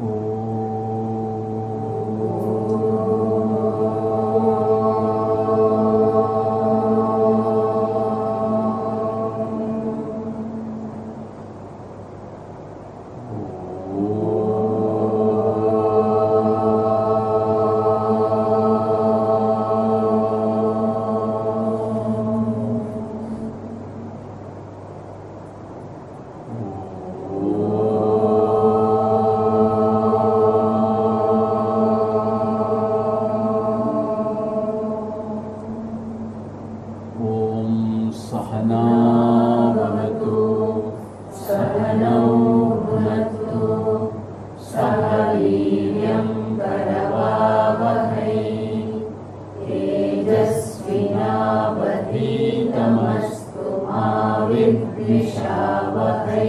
ॐ सहना भवतु सहनौ भुनक्तु सह वीर्यं करवावहै तेजस्विनावधीतमस्तु मा विद्विषावहै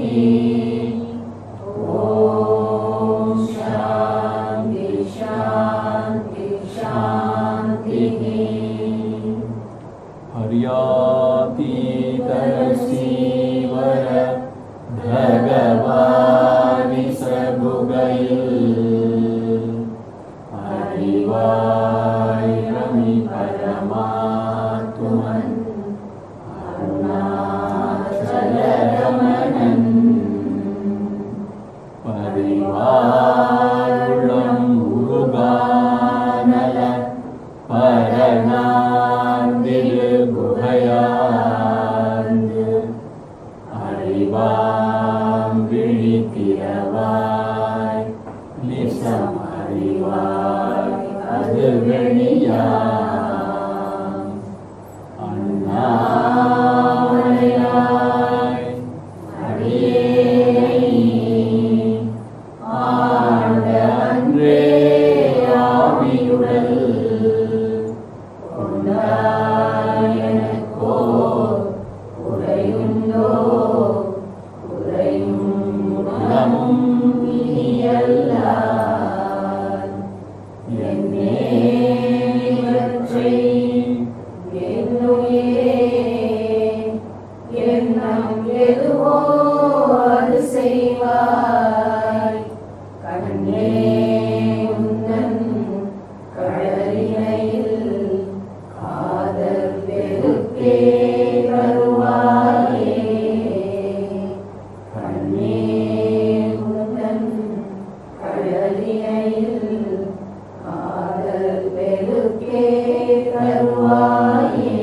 ॐ शान्ति शान्ति शान्तिः हर्यातीतरसीवर भगवानि सगुगैल् हरिवाय रमि परमात्मन् अरुणाचलरमणन् परिवारुळं उरुगानल பரணாந்திரு குகையாந்து அறிவாம் விழித்திரவாய் நிசம் அறிவாய் அது வெளியாம் அண்ணாமலையாய் அடியே ஆண்ட அன்றே ஆவியுடல் கொண்டாயனக்கோ உரையுண்டோ உரையும் குணமும் இனியல்லால் என்னே இவற்றை என்னுயிரே எண்ணம் எதுவோ அது செய்வாய் கண்ணே உந்தன் கடலினையில் காதல் பெருக்கே வருவாயே கண்ணே உந்தன் கடலினையில் காதல் பெருக்கே வருவாயே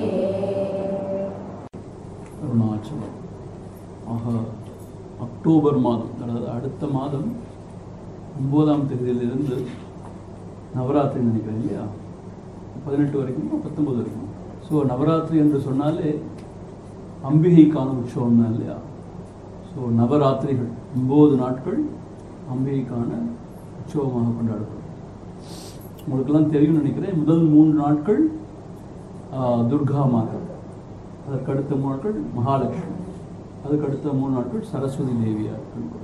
அருணாச்சலம் ஆக அக்டோபர் மாதம் அதாவது அடுத்த மாதம் ஒன்பதாம் தேதியிலிருந்து நவராத்திரி நினைக்கிறேன் இல்லையா பதினெட்டு வரைக்கும் பத்தொன்பது வரைக்கும் ஸோ நவராத்திரி என்று சொன்னாலே அம்பிகைக்கான உற்சவம் தான் இல்லையா ஸோ நவராத்திரிகள் ஒம்பது நாட்கள் அம்பிகைக்கான உற்சவமாக கொண்டாடப்படும் உங்களுக்கெல்லாம் தெரியும்னு நினைக்கிறேன் முதல் மூன்று நாட்கள் ஆஹ், துர்கா மாதா அதற்கு அடுத்த மூணு நாட்கள் மகாலட்சுமி அதுக்கு அடுத்த மூணு நாட்கள் சரஸ்வதி தேவியார்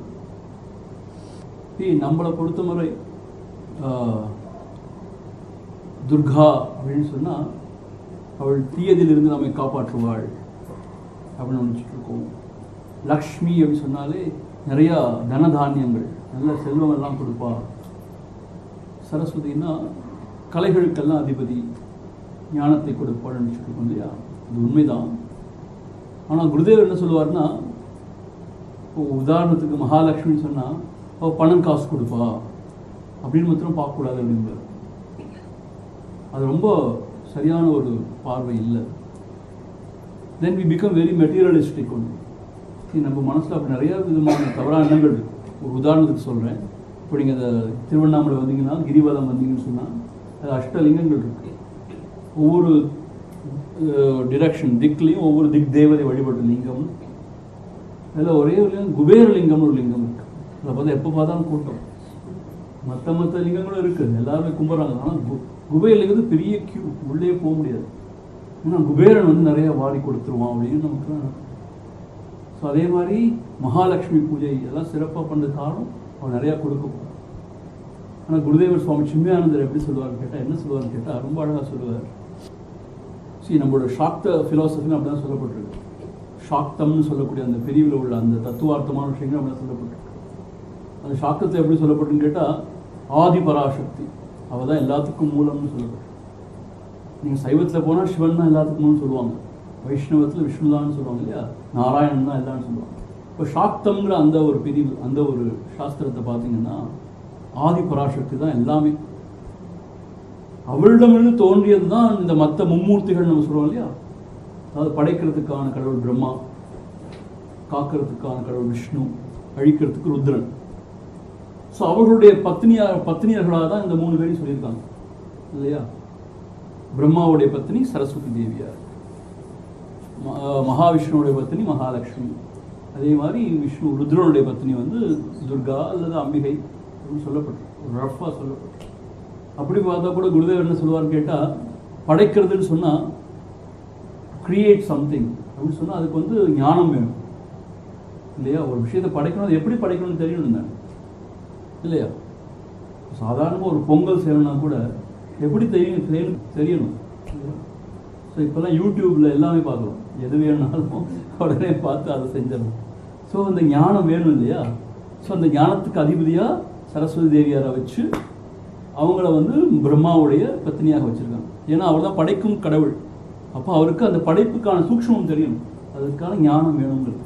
இ நம்மளை பொறுத்தவரை ஆஹ், துர்கா அப்படின்னு சொன்னால் அவள் தீயதிலிருந்து நம்மை காப்பாற்றுவாள் அப்படின்னு நினச்சிட்டு இருக்கோம் லக்ஷ்மி அப்படின்னு சொன்னாலே நிறையா தனதானியங்கள் நல்ல செல்வம் எல்லாம் கொடுப்பா சரஸ்வதினா கலைகளுக்கெல்லாம் அதிபதி ஞானத்தை கொடுப்பாள்னு நினச்சிட்டு இருக்கோம் இல்லையா இது உண்மைதான் ஆனால் குருதேவர் என்ன சொல்லுவார்னா இப்போ உதாரணத்துக்கு மகாலட்சுமின்னு சொன்னால் அவள் பணம் காசு கொடுப்பா அப்படின்னு மாத்திரம் பார்க்கக்கூடாது அப்படின்பார் அது ரொம்ப சரியான ஒரு பார்வை இல்லை then we become very materialistic ஒன்று See, நம்ம மனசில் அப்படி நிறைய விதமான தவறான எண்ணங்கள் இருக்கு ஒரு உதாரணத்துக்கு சொல்கிறேன் இப்போ நீங்கள் இந்த திருவண்ணாமலை வந்தீங்கன்னா கிரிவலம் வந்தீங்கன்னு சொன்னால் அது அஷ்டலிங்கங்கள் இருக்கு ஒவ்வொரு டிரெக்ஷன் திக்லேயும் ஒவ்வொரு திக் தேவதை வழிபட்ட லிங்கம் அதில் ஒரே ஒரு லிங்கம் குபேர லிங்கம்னு ஒரு லிங்கம் இருக்கு அதை பார்த்தா எப்போ பார்த்தாலும் கூட்டம் மற்ற மற்ற லிங்கங்களும் இருக்குது எல்லாருமே கும்பிட்றாங்க ஆனால் கு குபேர லிங்கம் பெரிய கியூ உள்ளே போக முடியாது ஏன்னா குபேரன் வந்து நிறைய வாரி கொடுத்துருவான் அப்படின்னு நமக்கு ஸோ அதே மாதிரி மகாலட்சுமி பூஜை இதெல்லாம் சிறப்பாக பண்ண காரணம் அவன் நிறையா கொடுக்க ஆனால் குருதேவர் சுவாமி சின்மயானந்தர் எப்படி சொல்லுவார்னு கேட்டால் என்ன சொல்லுவார்னு கேட்டால் ரொம்ப அழகாக சொல்லுவார் சரி நம்மளோட சாக்த ஃபிலாசபின்னு அப்படி தான் சொல்லப்பட்டிருக்கு ஷாக்தம்னு சொல்லக்கூடிய அந்த பிரிவில் உள்ள அந்த தத்துவார்த்தமான விஷயங்கள் அப்படி தான் சொல்லப்பட்டிருக்கு அந்த சாக்தத்தை எப்படி சொல்லப்பட்டுன்னு கேட்டால் ஆதி பராசக்தி அவள் தான் எல்லாத்துக்கும் மூலம்னு சொல்லப்பட்டு நீங்கள் சைவத்தில் போனால் சிவன் தான் எல்லாத்துக்கும் மூலம்னு சொல்லுவாங்க வைஷ்ணவத்தில் விஷ்ணு தான் சொல்லுவாங்க இல்லையா நாராயணன் தான் எல்லாம்னு சொல்லுவாங்க இப்போ சாக்தம்ங்கிற அந்த ஒரு பிரிவு அந்த ஒரு சாஸ்திரத்தை பார்த்தீங்கன்னா ஆதி பராசக்தி தான் எல்லாமே அவளிடமிருந்து தோன்றியது தான் இந்த மற்ற மும்மூர்த்திகள் நம்ம சொல்றோம் இல்லையா அதாவது படைக்கிறதுக்கான கடவுள் பிரம்மா காக்கிறதுக்கான கடவுள் விஷ்ணு அழிக்கிறதுக்கு ருத்ரன் ஸோ அவர்களுடைய பத்னியார் பத்னியர்களாக தான் இந்த மூணு பேரையும் சொல்லியிருக்காங்க இல்லையா பிரம்மாவுடைய பத்னி சரஸ்வதி தேவியார் ம- அஹ் மகாவிஷ்ணுவுடைய பத்னி மகாலட்சுமி அதே மாதிரி விஷ்ணு ருத்ரனுடைய பத்னி வந்து துர்கா அல்லது அம்பிகை அப்படின்னு சொல்லப்பட்டு ரஃபாக சொல்லப்பட்டு அப்படி பார்த்தா கூட குருதேவர் என்ன சொல்லுவார்னு கேட்டால் படைக்கிறதுன்னு சொன்னால் கிரியேட் சம்திங் அப்படின்னு சொன்னால் அதுக்கு வந்து ஞானம் வேணும் இல்லையா ஒரு விஷயத்தை படைக்கணும் அது எப்படி படைக்கணும்னு தெரியணும் தானே இல்லையா சாதாரணமாக ஒரு பொங்கல் செய்யணும்னா கூட எப்படி தெரியும் தெரியணும் தெரியணும் ஸோ இப்போல்லாம் யூடியூப்பில் எல்லாமே பார்க்கலாம் எது வேணும்னாலும் உடனே பார்த்து அதை செஞ்சிடணும் ஸோ அந்த ஞானம் வேணும் இல்லையா ஸோ அந்த ஞானத்துக்கு அதிபதியாக சரஸ்வதி தேவியாரை வச்சு அவங்கள வந்து பிரம்மாவுடைய பத்னியாக வச்சுருக்காங்க ஏன்னா அவர் தான் படைக்கும் கடவுள் அப்போ அவருக்கு அந்த படைப்புக்கான சூக்ஷ்மம் தெரியும் அதற்கான ஞானம் வேணுங்கிறது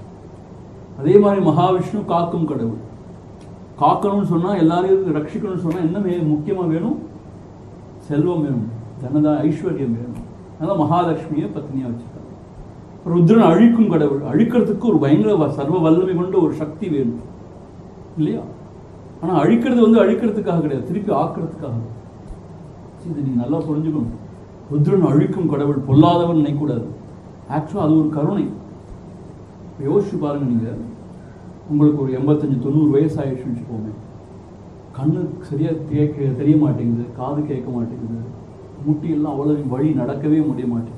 அதே மாதிரி மகாவிஷ்ணு காக்கும் கடவுள் காக்கணும்னு சொன்னால் எல்லாரையும் ரட்சிக்கணும்னு சொன்னால் என்ன வே முக்கியமாக வேணும் செல்வம் வேணும் தனதா ஐஸ்வர்யம் வேணும் அதனால் மகாலட்சுமியை பத்னியாக வச்சுருக்காங்க ருத்ரன் அழிக்கும் கடவுள் அழிக்கிறதுக்கு ஒரு பயங்கர வ- சர்வ வல்லமை கொண்ட ஒரு சக்தி வேணும் இல்லையா ஆனால் அழிக்கிறது வந்து அழிக்கிறதுக்காக கிடையாது திருப்பி ஆக்கிறதுக்காக இது நீங்கள் நல்லா புரிஞ்சுக்கணும் ருத்ரன் அழிக்கும் கடவுள் பொல்லாதவன் நினைக்கக்கூடாது ஆக்சுவலாக அது ஒரு கருணை இப்ப யோசிச்சு பாருங்க நீங்கள் உங்களுக்கு ஒரு எண்பத்தஞ்சு தொண்ணூறு வயசு ஆயிடுச்சுன்னு வச்சுக்கோங்க கண்ணு சரியாக கேட்க தெரிய மாட்டேங்குது காது கேட்க மாட்டேங்குது முட்டியெல்லாம் அவ்வளோ வழி நடக்கவே முடிய மாட்டேங்குது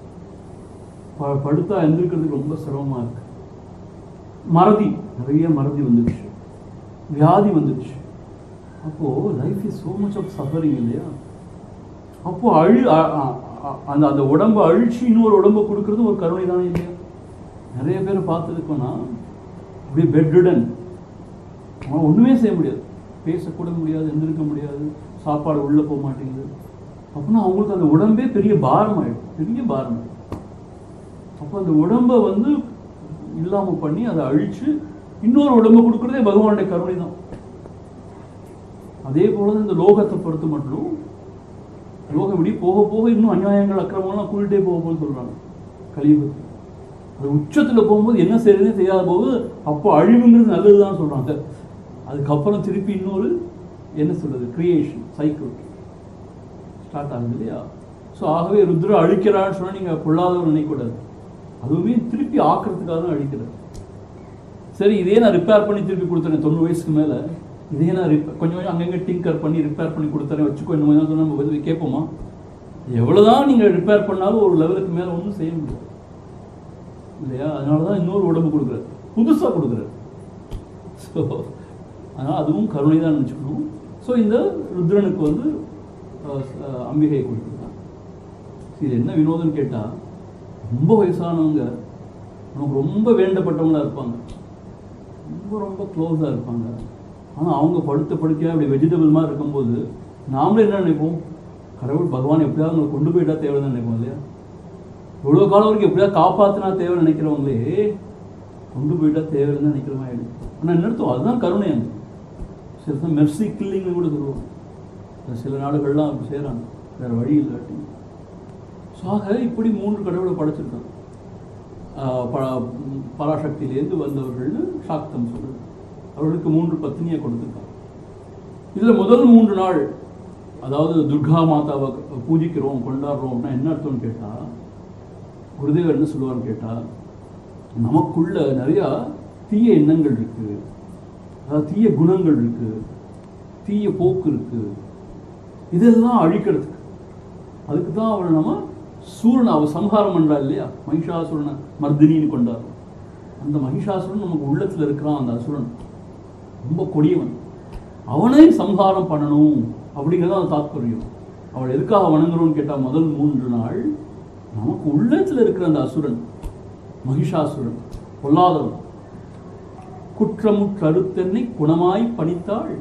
ப படுத்தா எந்திரிக்கிறதுக்கு ரொம்ப சிரமமாக இருக்கு மறதி நிறைய மறதி வந்துடுச்சு வியாதி வந்துடுச்சு அப்போது life is so much of suffering இல்லையா அப்போ அழி அ- அ- அ- அந்த அந்த உடம்பை அழிச்சு இன்னொரு உடம்பை கொடுக்கறது ஒரு கருணை தானே இல்லையா நிறைய பேரை பார்த்துருக்கோன்னா அப்படியே பெட்ரிடன் அவன் ஒன்றுமே செய்ய முடியாது பேசக்கூட முடியாது எந்திரிக்க முடியாது சாப்பாடு உள்ளே போக மாட்டேங்குது அப்படின்னா அவங்களுக்கு அந்த உடம்பே பெரிய பாரம் ஆயிடும் பெரிய பாரம் ஆயிடும் அப்போ அந்த உடம்பை வந்து இல்லாமல் பண்ணி அதை அழிச்சு இன்னொரு உடம்பை கொடுக்குறதே பகவானுடைய கருணை தான் அதே போல தான் இந்த லோகத்தை பொறுத்து மட்டும் லோகம் இப்படி போக போக இன்னும் அநியாயங்கள் அக்கிரமம்லாம் கூட்டிகிட்டே போக போகுதுன்னு சொல்கிறாங்க கலியுகத்தில் அது உச்சத்தில் போகும்போது என்ன செய்யறதுனே தெரியாத போது அப்போ அழிவுங்கிறது நல்லது தான் சொல்கிறாங்க அதுக்கப்புறம் திருப்பி இன்னொரு என்ன சொல்றது கிரியேஷன் சைக்கிள் ஸ்டார்ட் ஆகுது இல்லையா ஸோ ஆகவே ருத்ர அழிக்கிறான்னு சொன்னால் நீங்கள் பொல்லாதவர் நினைக்கக்கூடாது அதுவுமே திருப்பி ஆக்கிறதுக்காக தான் அழிக்கிறார் சரி இதே நான் ரிப்பேர் பண்ணி திருப்பி கொடுத்துறேன் தொண்ணூறு வயசுக்கு மேலே இதே நான் ரிப்பேர் கொஞ்சம் கொஞ்சம் அங்கங்கே டிங்கர் பண்ணி ரிப்பேர் பண்ணி கொடுத்துறேன் வச்சுக்கோ இந்த மாதிரி சொன்னால் நம்ம பதில் கேட்போமா எவ்வளோதான் நீங்கள் ரிப்பேர் பண்ணாலும் ஒரு லெவலுக்கு மேலே ஒன்றும் செய்ய முடியாது இல்லையா அதனால தான் இன்னொரு உடம்பு கொடுக்குறாரு புதுசாக கொடுக்குறாரு ஸோ அதனால் அதுவும் கருணை தான் நினச்சிக்கணும் ஸோ இந்த ருத்ரனுக்கு வந்து அஹ், அஹ், அம்பிகையை கொடுத்துருக்காங்க இது என்ன வினோதம்னு கேட்டால் ரொம்ப வயசானவங்க நமக்கு ரொம்ப வேண்டப்பட்டவங்களா இருப்பாங்க ரொம்ப ரொம்ப க்ளோஸாக இருப்பாங்க ஆனால் அவங்க படுத்த படுக்கையாக அப்படி வெஜிடபிள் மாதிரி இருக்கும்போது நாமளே என்ன நினைப்போம் கடவுள் பகவான் எப்படியாவது அவங்களை கொண்டு போயிட்டா தேவைன்னு நினைப்போம் இல்லையா இவ்வளோ காலம் வரைக்கும் எப்படியாவது காப்பாற்றினா தேவைன்னு நினைக்கிறவங்களே கொண்டு போயிட்டா தேவைன்னு நினைக்கிற மாதிரி ஆயிடுது ஆனால் என்ன அர்த்தம் அதுதான் கருணை அங்கே சில சமயம் மெர்சி கில்லிங்னு கூட சொல்லுவாங்க அது சில நாடுகள்லாம் அப்படி செய்கிறாங்க வேறு வழி இல்லாட்டி ஸோ ஆக இப்படி மூன்று கடவுளை படைச்சிருக்காங்க ஆஹ் ப- பராசக்தியிலேருந்து வந்தவர்கள்னு சாக்தம் சொல்லுது அவர்களுக்கு மூன்று பத்னியை கொடுத்துருக்காங்க இதில் முதல் மூன்று நாள் அதாவது துர்கா மாதாவை பூஜிக்கிறோம் கொண்டாடுறோம் அப்படின்னா என்ன அர்த்தம்னு கேட்டால் குருதேவர் என்ன சொல்லுவார்னு கேட்டால் நமக்குள்ள நிறையா தீய எண்ணங்கள் இருக்கு அதாவது தீய குணங்கள் இருக்கு தீய போக்கு இருக்கு இதெல்லாம் அழிக்கிறதுக்கு அதுக்கு தான் அவளை நம்ம சூரனை அவ சம்ஹாரம் பண்றா இல்லையா மகிஷாசுரனை மர்தினின்னு கொண்டாடுறோம் அந்த மகிஷாசுரன் நமக்கு உள்ளத்துல இருக்கிறான் அந்த அசுரன் ரொம்ப கொடியவன் அவனை சம்ஹாரம் பண்ணணும் அப்படிங்கிறது அந்த தாத்பரியம் அவள் எதுக்காக வணங்குறோம்னு கேட்டால் முதல் மூன்று நாள் நமக்கு உள்ளத்துல இருக்கிற அந்த அசுரன் மகிஷாசுரன் பொல்லாதவன் குற்றமுற்றறுத்தென்னை குணமாய் பணித்தாள்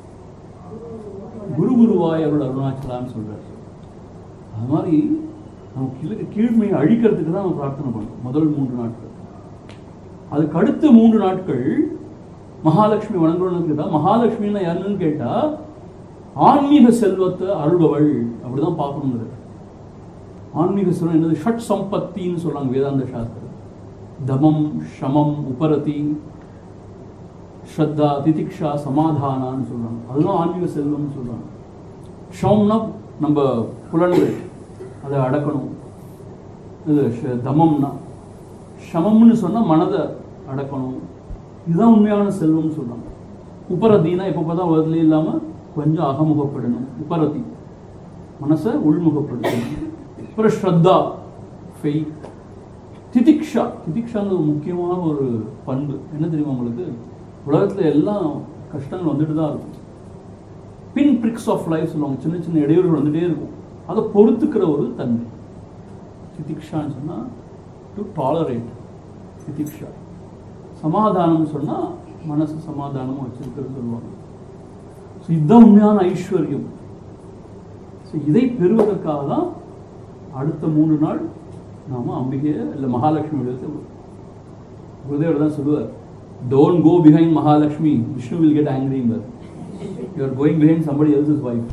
குரு குருவாய் அருள் அருணாச்சலான்னு சொல்றாரு அது மாதிரி நம்ம கீழே கீழ்மையை அழிக்கிறதுக்கு தான் நம்ம பிரார்த்தனை பண்ணோம் முதல் மூன்று நாட்கள் அதுக்கு அடுத்த மூன்று நாட்கள் மகாலட்சுமி வணங்கணும்னு கேட்டா மகாலட்சுமின்னா யாருன்னு கேட்டா ஆன்மீக செல்வத்தை அருள்பவள் அப்படிதான் பார்க்கணுங்கிறது ஆன்மீக செல்வம் என்னது ஷட் சம்பத்தின்னு சொல்றாங்க வேதாந்த சாஸ்திரம் தமம் ஷமம் உபரதி ஸ்ரத்தா திதிக்ஷா சமாதானான்னு சொல்றாங்க அதுதான் ஆன்மீக செல்வம்னு சொல்றாங்க ஷம்னா நம்ம புலன்கள் அதை அடக்கணும் இது ஷ- தமம்னா ஷமம்னு சொன்னா மனதை அடக்கணும் இதுதான் உண்மையான செல்வம்னு சொல்றாங்க உபரதினா எப்போ பார்த்தா உலகத்துலேயே இல்லாமல் கொஞ்சம் அகமுகப்படணும் உபரதி மனசை உள்முகப்படுத்தணும் அப்புறம் ஸ்ரத்தா ஃபெய்த் திதிக்ஷா திதிக்ஷாங்கிறது ஒரு முக்கியமான ஒரு பண்பு என்ன தெரியுமா உங்களுக்கு உலகத்தில் எல்லாம் கஷ்டங்கள் வந்துட்டு தான் இருக்கும் பின் பிரிக்ஸ் ஆஃப் லைஃப் சொல்லுவாங்க சின்ன சின்ன இடையூறுகள் வந்துட்டே இருக்கும் அதை பொறுத்துக்கிற ஒரு தன்மை திதிக்ஷான்னு சொன்னால் டு டாலரேட் திதிக்ஷா சமாதானம் சொன்னால் மனசு சமாதானமாக வச்சிருக்கிறது சொல்லுவாங்க ஸோ இதுதான் உண்மையான ஐஸ்வர்யம் ஸோ இதை பெறுவதற்காக தான் அடுத்த மூணு நாள் நாம அம்பிகையை இல்லை மகாலட்சுமி இடத்தை குருதேவர் தான் சொல்லுவார் don't go behind Mahalakshmi Vishnu will get angry you are going behind somebody else wife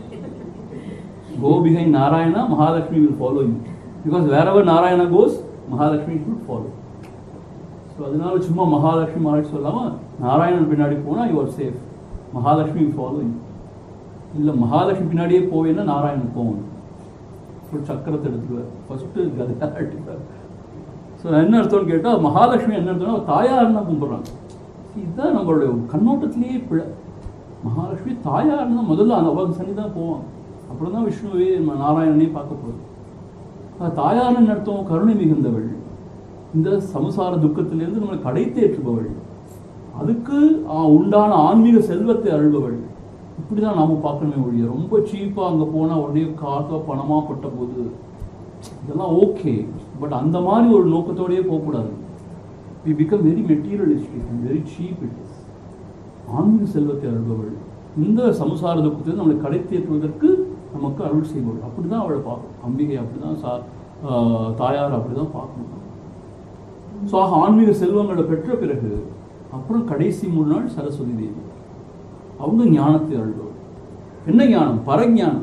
go behind Narayana Mahalakshmi will follow you because wherever Narayana goes Mahalakshmi should follow so அதனால சும்மா மகாலட்சுமி மகாலட்சுமி சொல்லாமல் நாராயணன் பின்னாடி போனால் you are safe Mahalakshmi follow you இல்லை மகாலட்சுமி பின்னாடியே போவேன்னா நாராயணன் போகணும் ஒரு சக்கரத்தை எடுத்துக்குவார் ஃபஸ்ட்டு கதை அடிப்பார் ஸோ என்ன அர்த்தம்னு கேட்டால் மகாலட்சுமி என்ன அர்த்தம்னா அவ தாயார்னா கும்பிட்றாங்க இதுதான் நம்மளுடைய கண்ணோட்டத்திலேயே பிழை மகாலட்சுமி தாயார்னா முதல்ல அந்த அவங்க சனி தான் போவாங்க அப்புறம் தான் விஷ்ணுவே நம்ம நாராயணனே பார்க்க போகுது அது தாயார்னு அர்த்தம் கருணை மிகுந்தவள் இந்த சம்சார துக்கத்திலிருந்து நம்மளை கடை தேற்றுபவள் அதுக்கு ஆ, உண்டான ஆன்மீக செல்வத்தை அருள்பவள் இப்படி தான் நாம பார்க்கணுமே ஒழிய ரொம்ப சீப்பாக அங்கே போனால் உடனே காசோ பணமாக பட்ட போது இதெல்லாம் ஓகே பட் அந்த மாதிரி ஒரு நோக்கத்தோடயே போகக்கூடாது we become very materialistic and very cheap it is ஆன்மீக செல்வத்தை அருள்பவள் இந்த சம்சார துக்கத்தை நம்மளை கடை தேற்றுவதற்கு நமக்கு அருள் செய்பவள் அப்படி தான் அவளை பார்க்கணும் அம்பிகை அப்படி தான் சா ஆஹ் தாயார் அப்படி தான் பார்க்கணும் ஸோ ஆக ஆன்மீக செல்வங்களை பெற்ற பிறகு அப்புறம் கடைசி மூணு நாள் சரஸ்வதி தேவி அவங்க ஞானத்தை அருள்பவள் என்ன ஞானம் பரஞானம்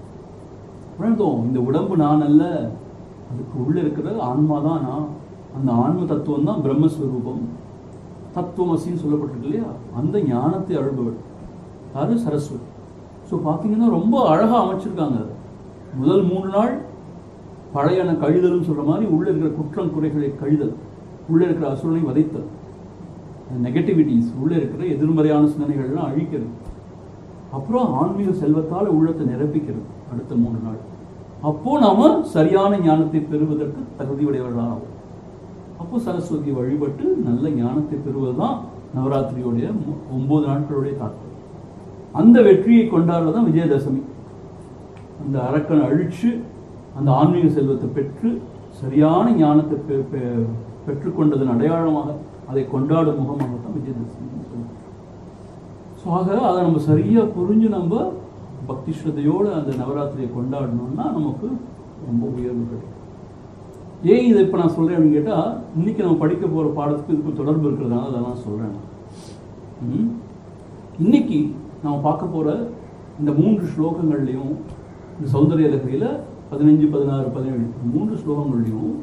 அப்புறம் இந்த உடம்பு நான் அல்ல அதுக்கு உள்ள இருக்கிற ஆன்மா தான் நான் அந்த ஆன்ம தத்துவம் தான் பிரம்மஸ்வரூபம் தத்துவமசின்னு சொல்லப்பட்டிருக்கு இல்லையா அந்த ஞானத்தை அருள்பவள் அது சரஸ்வதி ஸோ பார்த்தீங்கன்னா ரொம்ப அழகாக அமைச்சிருக்காங்க அதை முதல் மூணு நாள் பழையன கழிதல்னு சொல்கிற மாதிரி உள்ளே இருக்கிற குற்றம் குறைகளை கழிதல் உள்ளே இருக்கிற அசுரனை வதைத்தல் நெகட்டிவிட்டிஸ் உள்ளே இருக்கிற எதிர்மறையான சிந்தனைகள்லாம் அழிக்கிறது அப்புறம் ஆன்மீக செல்வத்தால் உள்ளத்தை நிரப்பிக்கிறது அடுத்த மூணு நாள் அப்போ நாம சரியான ஞானத்தை பெறுவதற்கு தகுதியுடையவர்களாகும் அப்போ சரஸ்வதியை வழிபட்டு நல்ல ஞானத்தை பெறுவதுதான் நவராத்திரியோடைய மு- ஒன்பது நாட்களுடைய தாக்கம் அந்த வெற்றியை கொண்டாடுறது தான் விஜயதசமி அந்த அரக்கனை அழிச்சு அந்த ஆன்மீக செல்வத்தை பெற்று சரியான ஞானத்தை பெ- பெ- பெற்றுக்கொண்டதன் அடையாளமாக அதை கொண்டாடும் முகமாக தான் விஜயதசமி சொல்லுவோம் ஸோ ஆக அதை நம்ம சரியாக புரிஞ்சு நம்ம பக்தி ஸ்ரத்தையோடு அந்த நவராத்திரியை கொண்டாடணும்னா நமக்கு ரொம்ப உயர்வு கிடைக்கும் ஏன் இதை இப்போ நான் சொல்கிறேன் அப்படின்னு கேட்டால் இன்னைக்கு நம்ம படிக்க போகிற பாடத்துக்கு இதுக்கு தொடர்பு இருக்கிறதுனால அதை நான் சொல்கிறேன் ம்? இன்னைக்கு நம்ம பார்க்க போகிற இந்த மூன்று ஸ்லோகங்கள்லையும் இந்த சௌந்தரிய லகரியில் பதினஞ்சு பதினாறு பதினேழு மூன்று ஸ்லோகங்கள்லையும்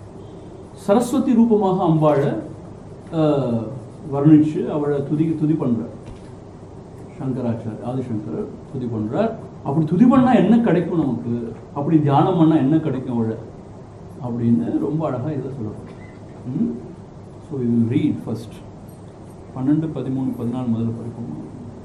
சரஸ்வதி ரூபமாக அம்பாளை ஆஹ், வர்ணிச்சு அவளை துதி துதி பண்றார் சங்கராச்சார் ஆதிசங்கரர் துதி பண்றார் அப்படி துதி பண்ணா என்ன கிடைக்கும் நமக்கு அப்படி தியானம் பண்ணா என்ன கிடைக்கும் அவளை அப்படின்னு ரொம்ப அழகா இதில் சொல்லப்படும் ஸோ இது ரீட் ஃபர்ஸ்ட் பன்னெண்டு பதிமூணு பதினாலு முதல்ல படிப்போம்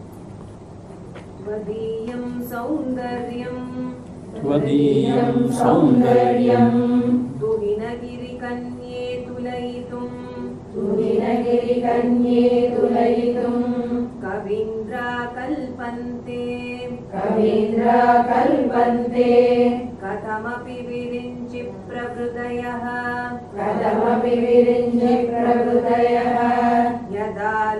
त्वदीयं सौन्दर्यं त्वदीयं सौन्दर्यं दुहिनगिरिकन्ये तुलयितुं तुहिनगिरिकन्ये तुलयितुम् कवीन्द्रा कल्पन्ते कवीन्द्रा कल्पन्ते कथमपि विरिञ्चि प्रहृदयः कथमपि विरिञ्चि प्रभृतयः यदा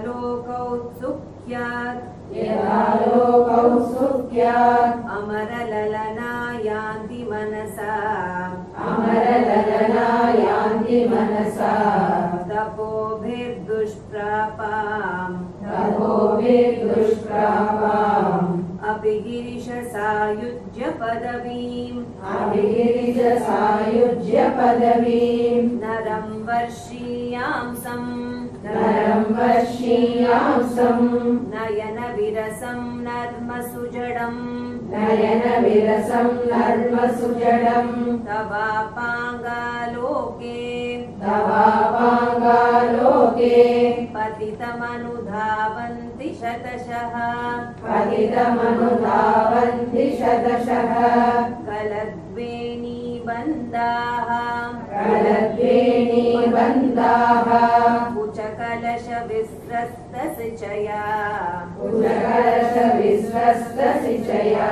सुख्यात् यदा लोकौ सुख्यात् अमरललना यान्ति मनसा अमरललना यान्ति मनसा तपोभिर्दुष्प्रापाम् तपोभिर्दुष्प्रापाम् अपि गिरिशसायुज्य पदवीम् अभिगिरिजसायुज्य पदवीम् नरं वर्षीयांसम् नरं वश्यीयांसम् नयनविरसं नर्मसुजडम् नयनविरसं नर्मसुजडम् तवापाङ्गालोके तवापाङ्गालोके पतितमनुधावन्ति शतशः पतितमनुधावन्ति शतशः कलद्वेणीबन्धाः कलद्वेणीबन्धाः कुचकलशविस्रस्तसिचया कुशकलशविश्वस्तसिचया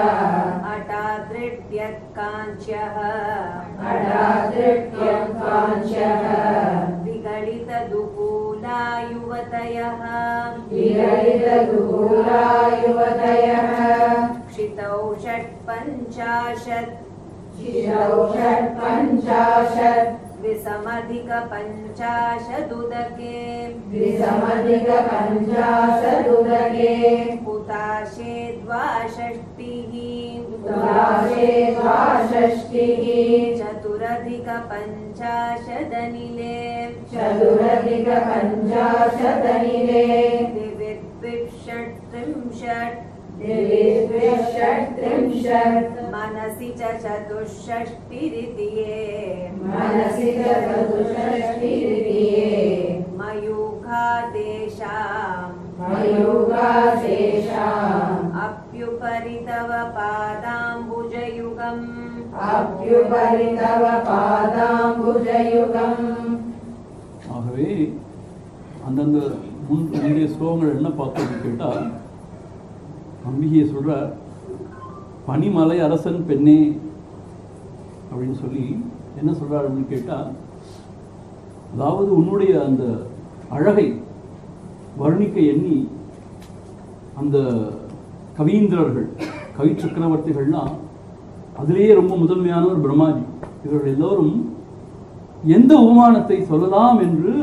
हठादृट्यत्काञ्च्यः अडादृट्यं काञ्चः विगलितदुकूला युवतयः विरलितदूरा युवतयः क्षितौ षट्पञ्चाशत् शिशौ षट्पञ्चाशत् द्विसमधिकपञ्चाशदुदके द्विसमधिकपञ्चाशदुदके हुताशे द्वाषष्टिः द्वाशे द्वाषष्टिः चतुरधिकपञ्चाशदनिले चतुरधिकपञ्चाशदनिले द्विविद्विषट्त्रिंशत् द्विषट्त्रिंशत् मनसि च चतुष्षष्टिरिति ये मनसि च चतुष्षष्टिरिये मयूखा तेषाम् मयूगाशेषाम् अप्युपरि तव पादाम्बुजयुगम् अप्युपरि तव पादाम्बुजयुगम् ஆகவே அந்தந்த முன் முந்தைய ஸ்லோகங்கள் என்ன பார்த்தோம்னு கேட்டால் அம்பிகையை சொல்கிறார் பனிமலை அரசன் பெண்ணே அப்படின்னு சொல்லி என்ன சொல்கிறார் அப்படின்னு கேட்டால் அதாவது உன்னுடைய அந்த அழகை வர்ணிக்க எண்ணி அந்த கவீந்திரர்கள் கவி சக்கரவர்த்திகள்லாம் அதிலேயே ரொம்ப முதன்மையானவர் பிரம்மாஜி இவர்கள் எல்லோரும் எந்த உபமானத்தை சொல்லலாம் என்று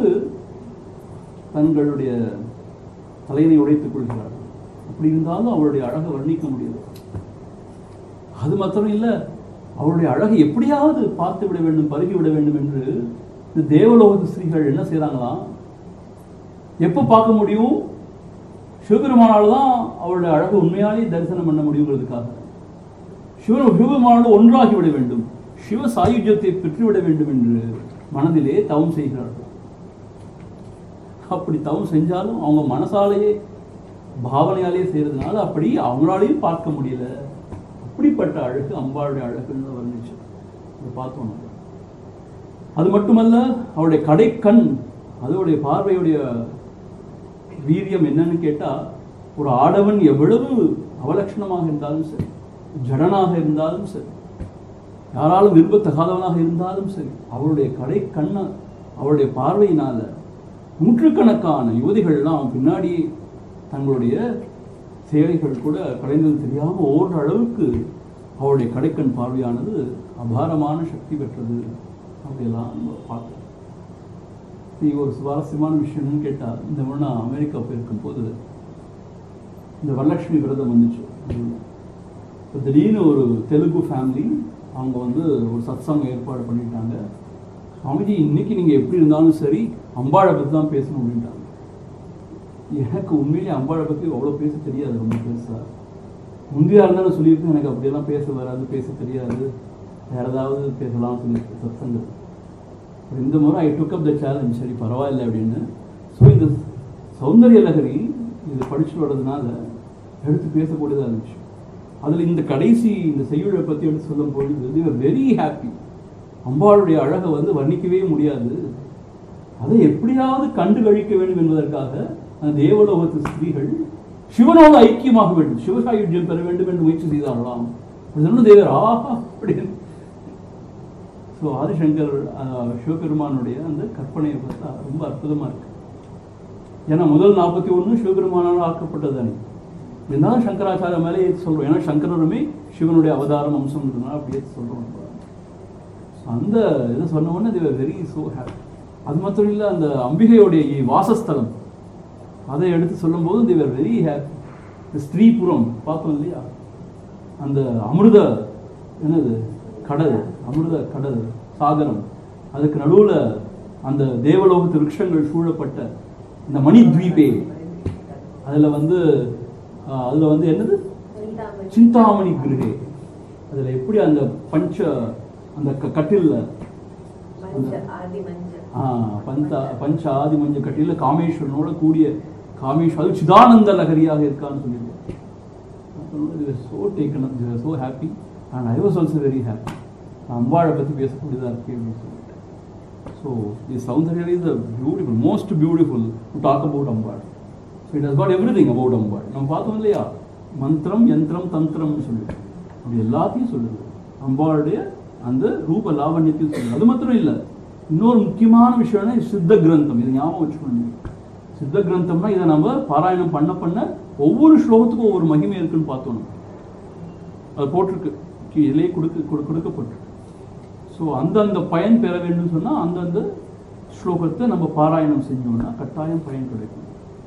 தங்களுடைய தலையினை உடைத்துக் கொள்கிறார்கள் அப்படி இருந்தாலும் அவருடைய அழகை வர்ணிக்க முடியாது அது மாத்திரம் இல்லை அவருடைய அழகை எப்படியாவது பார்த்து விட வேண்டும் பருகி விட வேண்டும் என்று இந்த தேவலோக ஸ்திரீகள் என்ன செய்றாங்களாம் எப்போ பார்க்க முடியும் சிவபெருமானால் தான் அவருடைய அழகு உண்மையாலே தரிசனம் பண்ண முடியுங்கிறதுக்காக சிவ சிவபெருமானோடு ஒன்றாகி விட வேண்டும் சிவ சாயுஜ்யத்தை பெற்றுவிட வேண்டும் என்று மனதிலே தவம் செய்கிறார்கள் அப்படி தவம் செஞ்சாலும் அவங்க மனசாலேயே பாவனையாலே செய்யறதுனால அப்படி அவங்களாலையும் பார்க்க முடியல அப்படிப்பட்ட அழகு அம்பாளுடைய அழகுன்னு வர்ணிச்சு அதை பார்த்தோம் நம்ம. அது மட்டுமல்ல அவருடைய கடைக்கண் அதோடைய பார்வையுடைய வீரியம் என்னன்னு கேட்டா ஒரு ஆடவன் எவ்வளவு அவலட்சணமாக இருந்தாலும் சரி ஜடனாக இருந்தாலும் சரி யாராலும் விரும்பத்தகாதவனாக இருந்தாலும் சரி அவருடைய கடை கண்ண அவருடைய பார்வையினால நூற்றுக்கணக்கான யுவதிகள்லாம் அவன் பின்னாடியே தங்களுடைய சேலைகள் கூட கலைந்தது தெரியாமல் ஓடுற அளவுக்கு அவருடைய கடைக்கண் பார்வையானது அபாரமான சக்தி பெற்றது அப்படியெல்லாம் நம்ம பார்க்கலாம் இது ஒரு சுவாரஸ்யமான விஷயம்னு கேட்டால் இந்த முறை நான் அமெரிக்கா போயிருக்கும் போது இந்த வரலட்சுமி விரதம் வந்துச்சு இப்போ திடீர்னு ஒரு தெலுங்கு ஃபேமிலி அவங்க வந்து ஒரு சத்சங்க ஏற்பாடு பண்ணிட்டாங்க சுவாமிஜி இன்னைக்கு நீங்கள் எப்படி இருந்தாலும் சரி அம்பாளை பற்றி தான் பேசணும் அப்படின்ட்டாங்க எனக்கு உண்மையிலே அம்பாளை பற்றி அவ்வளோ பேச தெரியாது ரொம்ப பெருசாக முந்தையா இருந்தாலும் சொல்லியிருக்கேன் எனக்கு அப்படியெல்லாம் பேச வராது பேச தெரியாது வேற ஏதாவது பேசலாம்னு சொல்லியிருக்கேன் சத்சங்கம் அப்புறம் இந்த முறை ஐ டுக் அப் த சேலஞ்ச் சரி பரவாயில்லை அப்படின்னு ஸோ இந்த சௌந்தரிய லகரி இது படிச்சுட்டு வர்றதுனால எடுத்து பேசக்கூடியதாக இருந்துச்சு அதில் இந்த கடைசி இந்த செய்யுளை பற்றி எடுத்து சொல்லும் பொழுது வெரி ஹாப்பி அம்பாளுடைய அழகை வந்து வர்ணிக்கவே முடியாது அதை எப்படியாவது கண்டு கழிக்க வேண்டும் என்பதற்காக அந்த தேவலோகத்து ஸ்திரீகள் சிவனோடு ஐக்கியமாக வேண்டும் சிவசாயுஜ்யம் பெற வேண்டும் என்று முயற்சி செய்தார்களாம் அப்படி சொன்ன தேவர் ஆஹா அப்படின்னு ஸோ ஆதிசங்கர் அஹ், சிவபெருமானுடைய அந்த கற்பனையை பார்த்தா ரொம்ப அற்புதமாக இருக்கு ஏன்னா முதல் நாற்பத்தி ஒன்று சிவபெருமானால் ஆக்கப்பட்டது தானே இருந்தாலும் சங்கராச்சாரிய மேலே ஏற்று சொல்கிறோம் ஏன்னா சங்கரருமே சிவனுடைய அவதாரம் அம்சம்ன்றதுனால அப்படி ஏற்று சொல்கிறோம் அந்த இதை சொன்ன உடனே they were very so happy அது மாத்திரம் இல்லை அந்த அம்பிகையோடைய இ- வாசஸ்தலம் அதை எடுத்து சொல்லும்போது they were வெரி ஹாப்பி இந்த ஸ்ரீபுரம் பார்த்தோம் இல்லையா அந்த அமிர்த என்னது கடல் அமிர்த கடல் சாகரம் அதுக்கு நடுவுல அந்த தேவலோகத்து விருட்சங்கள் சூழப்பட்ட இந்த மணி துவீபே அதுல வந்து ஆஹ், அதுல வந்து என்னது சிந்தாமணி சிந்தாமணி கிருஹே அதுல எப்படி அந்த பஞ்ச அந்த க- கட்டில்ல மஞ்ச ஆதி மஞ்ச ஆ, பந்த பஞ்ச ஆதி மஞ்ச கட்டில காமேஸ்வரனோட கூடிய காமேஸ்வர அது சிதானந்த லகரியாக இருக்கான்னு சொல்லிட்டு so taken up so happy and I was also very happy அம்பாளை பற்றி பேசக்கூடியதாக இருக்கு அப்படின்னு சொல்லிட்டு so the Soundarya is a beautiful most beautiful to talk about Ambal so it has got everything about Ambal நம்ம பார்த்தோம் இல்லையா மந்திரம் யந்திரம் தந்திரம்னு சொல்லிட்டு அப்படி எல்லாத்தையும் சொல்லுது அம்பாளுடைய அந்த ரூப லாவண்யத்தையும் சொல்லுது அது மாத்திரம் இல்லை இன்னொரு முக்கியமான விஷயம்னா இது சித்த கிரந்தம் இது ஞாபகம் வச்சுக்கணும் சித்த கிரந்தம்னா இதை நம்ம பாராயணம் பண்ண பண்ண ஒவ்வொரு ஸ்லோகத்துக்கும் ஒவ்வொரு மகிமை இருக்குன்னு பார்த்தோம் நம்ம. அது போட்டிருக்கு கீ- இதிலே கொடுக்க கொடு- கொடுக்கப்பட்டிருக்கு ஸோ அந்தந்த பயன் பெற வேண்டும் சொன்னால் அந்தந்த ஸ்லோகத்தை நம்ம பாராயணம் செஞ்சோம்னா கட்டாயம் பயன் கிடைக்கும்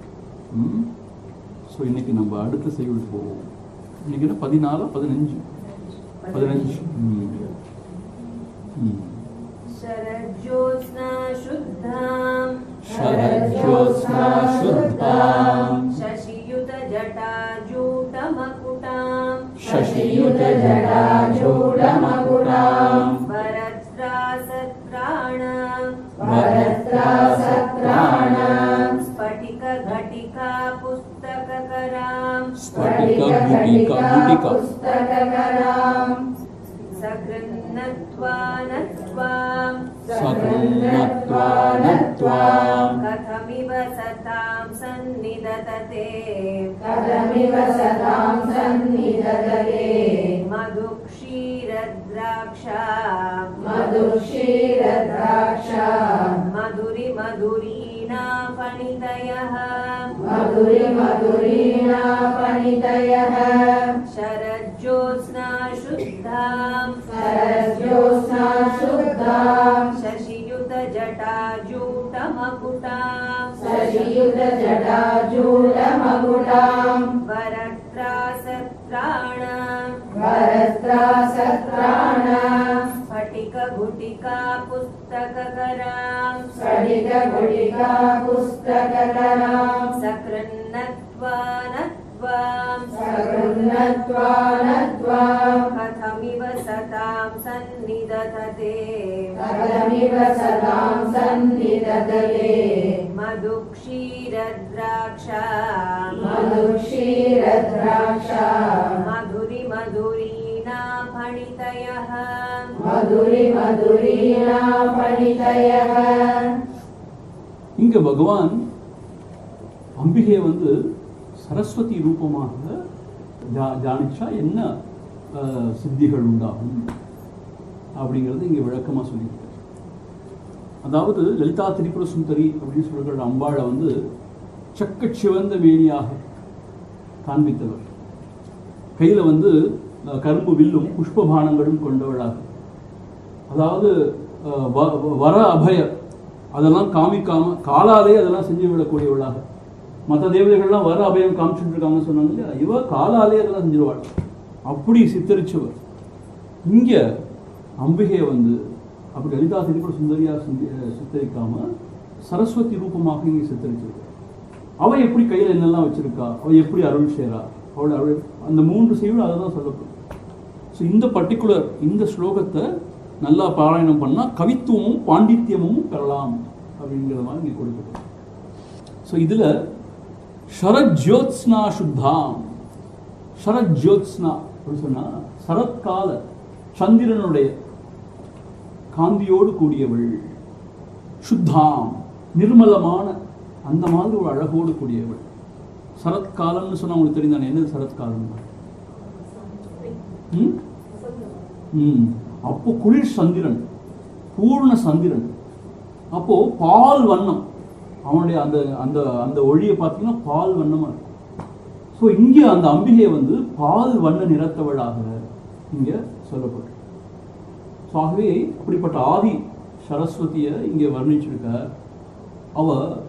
ஸோ இன்னைக்கு நம்ம அடுத்த செய்யுள் போவோம் இன்னைக்கு என்ன பதினாலா பதினஞ்சு பதினஞ்சு ம். ம். शरज्योत्स्ना शुद्धां शरज्योत्स्ना शुद्धां शशियुतजटाजूटमकुटां शशियुतजटाजूटमकुटां वरत्रासत्राणां वरत्रासत्राणां स्फटिकघटिका पुस्तककरां स्फटिकगुटिका गुटिका पुस्तककरां सकृन्नत्वा नत्वां सकृन्नत्वा नत्वां कथमिव सतां सन्निदतते कथमिव सतां सन्निधदते मधुक्षीरद्राक्षा मधुक्षीरद्राक्षा मधुरि मधुरीणा फणितयः मधुरि मधुरीणा पणितयः शरज्योत्स्ना शुद्धां सरस्योत्स्ना शुद्धां शशियुतजटाजूटमकुटां शशियुतजटाजूटमकुटां वरत्रासत्राणां वरत्रासत्राणां स्फटिकघुटिका पुस्तककरां स्फटिकगुटिका पुस्तककरां सकृन्नत्वा नत्वां सकृन्नत्वा नत्वां कथमिव सतां सन्निदधते कथमिव सदां सन्निधदते मधुक्षीरद्राक्षा मधुक्षीरद्राक्षा मधुरि मधुरीणा फणितयः मधुरि मधुरीणा पणितयः இங்க பகவான் அம்பிகையை வந்து சரஸ்வதி ரூபமாக தியா- தியானிச்சா என்ன அஹ், சித்திகள் உண்டாகும் அப்படிங்கிறது இங்க விளக்கமா சொல்லியிருக்காரு அதாவது லலிதா திரிபுர சுந்தரி அப்படின்னு சொல்கிற அம்பாளை வந்து சக்கச் சிவந்த மேனியாக காண்பித்தவர் கையில வந்து அஹ், கரும்பு வில்லும் புஷ்பபானங்களும் கொண்டவளாக அதாவது அஹ், வ- வ- வர அபய அதெல்லாம் காமிக்காம காலாலே அதெல்லாம் செஞ்சு விடக்கூடியவளாக மற்ற தேவதைகள்லாம் வர அபயம் காமிச்சுட்டு இருக்காங்கன்னு சொன்னாங்க இல்லையா இவ காலாலே அதெல்லாம் செஞ்சிருவாள் அப்படி சித்தரிச்சவர் இங்க அம்பிகையை வந்து அப்படி லலிதா திரிபுர சுந்தரியா சிந்தி- அஹ் சித்தரிக்காம சரஸ்வதி ரூபமாக இங்கே சித்தரிச்சிருக்கார் அவ எப்படி கையில என்னெல்லாம் வச்சிருக்கா அவ எப்படி அருள் செய்றா அவளோட அருள் அந்த மூன்று செய்யுள் அதை தான் சொல்லப்படும் ஸோ இந்த பர்டிகுலர் இந்த ஸ்லோகத்தை நல்லா பாராயணம் பண்ணா கவித்துவமும் பாண்டித்யமும் பெறலாம் அப்படிங்கிற மாதிரி இங்கே கொடுக்கப்படும் ஸோ இதுல ஷரத் ஜோத்ஸ்னா சுத்தாம் ஷரத் ஜோத்ஸ்னா அப்படின்னு சொன்னா சரத்கால சந்திரனுடைய காந்தியோடு கூடியவள் சுத்தாம் நிர்மலமான அந்த மாதிரி ஒரு அழகோடு கூடியவள் சரத்காலம்னு சொன்னா உங்களுக்கு தெரியும் என்னது சரத்காலம் ம் ம் அப்போ குளிர் சந்திரன் பூர்ண சந்திரன் அப்போ பால் வண்ணம் அவனுடைய அந்த அந்த அந்த ஒளியை பார்த்தீங்கன்னா பால் வண்ணமா இருக்கும் ஸோ இங்கே அந்த அம்பிகை வந்து பால் வண்ண நிறத்தவளாக இங்கே சொல்லப்பட்டு ஸோ ஆகவே அப்படிப்பட்ட ஆதி சரஸ்வதியை இங்கே வர்ணிச்சிருக்க அவ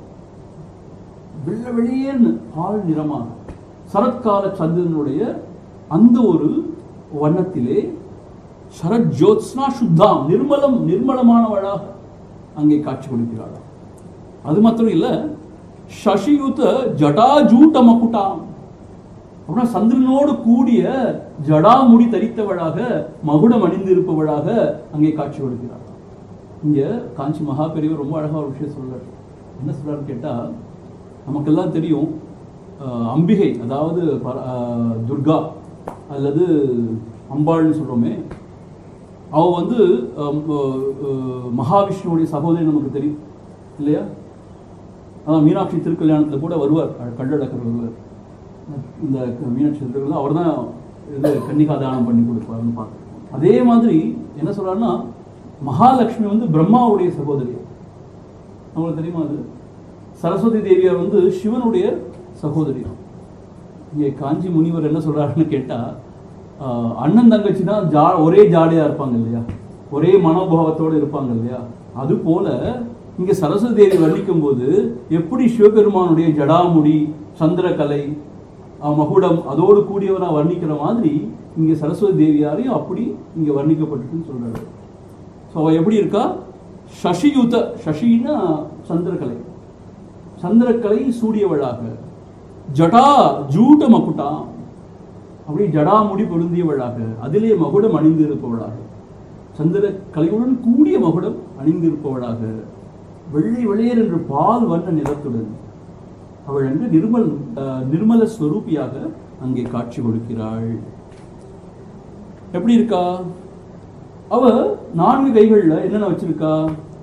வெள்ள வெளியேன்னு பால் நிறமாக சரத்கால சந்திரனுடைய அந்த ஒரு வண்ணத்திலே சரத் ஜோத்ஸ்னா சுத்தாம் நிர்மலம் நிர்மலமானவளாக அங்கே காட்சி கொடுக்கிறாள் அது மாத்திரம் இல்ல சசியுத ஜடாஜூட்ட மகுட்டாம் அப்படின்னா சந்திரனோடு கூடிய ஜடாமுடி தரித்தவளாக மகுடம் அணிந்திருப்பவளாக அங்கே காட்சி கொடுக்கிறாள் இங்க காஞ்சி மகா பெரியவர் ரொம்ப அழகா ஒரு விஷயம் சொல்றாரு என்ன சொல்றாரு கேட்டா நமக்கெல்லாம் தெரியும் அஹ், அம்பிகை அதாவது பர- அஹ், துர்கா அல்லது அம்பாள்னு சொல்றோமே அவ வந்து அஹ், அஹ், மகாவிஷ்ணுவுடைய சகோதரி நமக்கு தெரியும் இல்லையா அதான் மீனாட்சி திருக்கல்யாணத்தில் கூட வருவார் அஹ், கள்ளழகர் வருவார் இந்த மீனாட்சி திருக்கல்யாணம் அவர் தான் இது கன்னிகா தானம் பண்ணி கொடுப்பாருன்னு பார்த்துருக்கோம் அதே மாதிரி என்ன சொல்றாருன்னா மகாலட்சுமி வந்து பிரம்மாவுடைய சகோதரி உங்களுக்கு தெரியுமா அது சரஸ்வதி தேவியார் வந்து சிவனுடைய சகோதரி இங்கே காஞ்சி முனிவர் என்ன சொல்றாருன்னு கேட்டா ஆஹ், அண்ணன் தங்கச்சி தான் ஜா ஒரே ஜாடையா இருப்பாங்க இல்லையா ஒரே மனோபாவத்தோட இருப்பாங்க இல்லையா அது போல இங்க சரஸ்வதி தேவி வர்ணிக்கும் போது எப்படி சிவபெருமானுடைய ஜடாமுடி சந்திரகலை ஆஹ், மகுடம் அதோடு கூடியவரா வர்ணிக்கிற மாதிரி இங்க சரஸ்வதி தேவியாரையும் அப்படி இங்க வர்ணிக்கப்பட்டிருக்குன்னு சொல்றாரு ஸோ அவ எப்படி இருக்கா சசியுத சசின்னா சந்திரகலை சந்திரக்கலை சூடியவளாக ஜடா ஜூட மகுட்டா அப்படி ஜடாமுடி பொருந்தியவளாக அதிலே மகுடம் அணிந்திருப்பவளாக சந்திர கலையுடன் கூடிய மகுடம் அணிந்திருப்பவளாக வெள்ளை வெள்ளையர் என்று பால் வண்ண நிறத்துடன் அவள் என்று நிர்மல் அஹ், நிர்மல ஸ்வரூபியாக அங்கே காட்சி கொடுக்கிறாள் எப்படி இருக்கா அவ நான்கு கைகள்ல என்னென்ன வச்சிருக்கா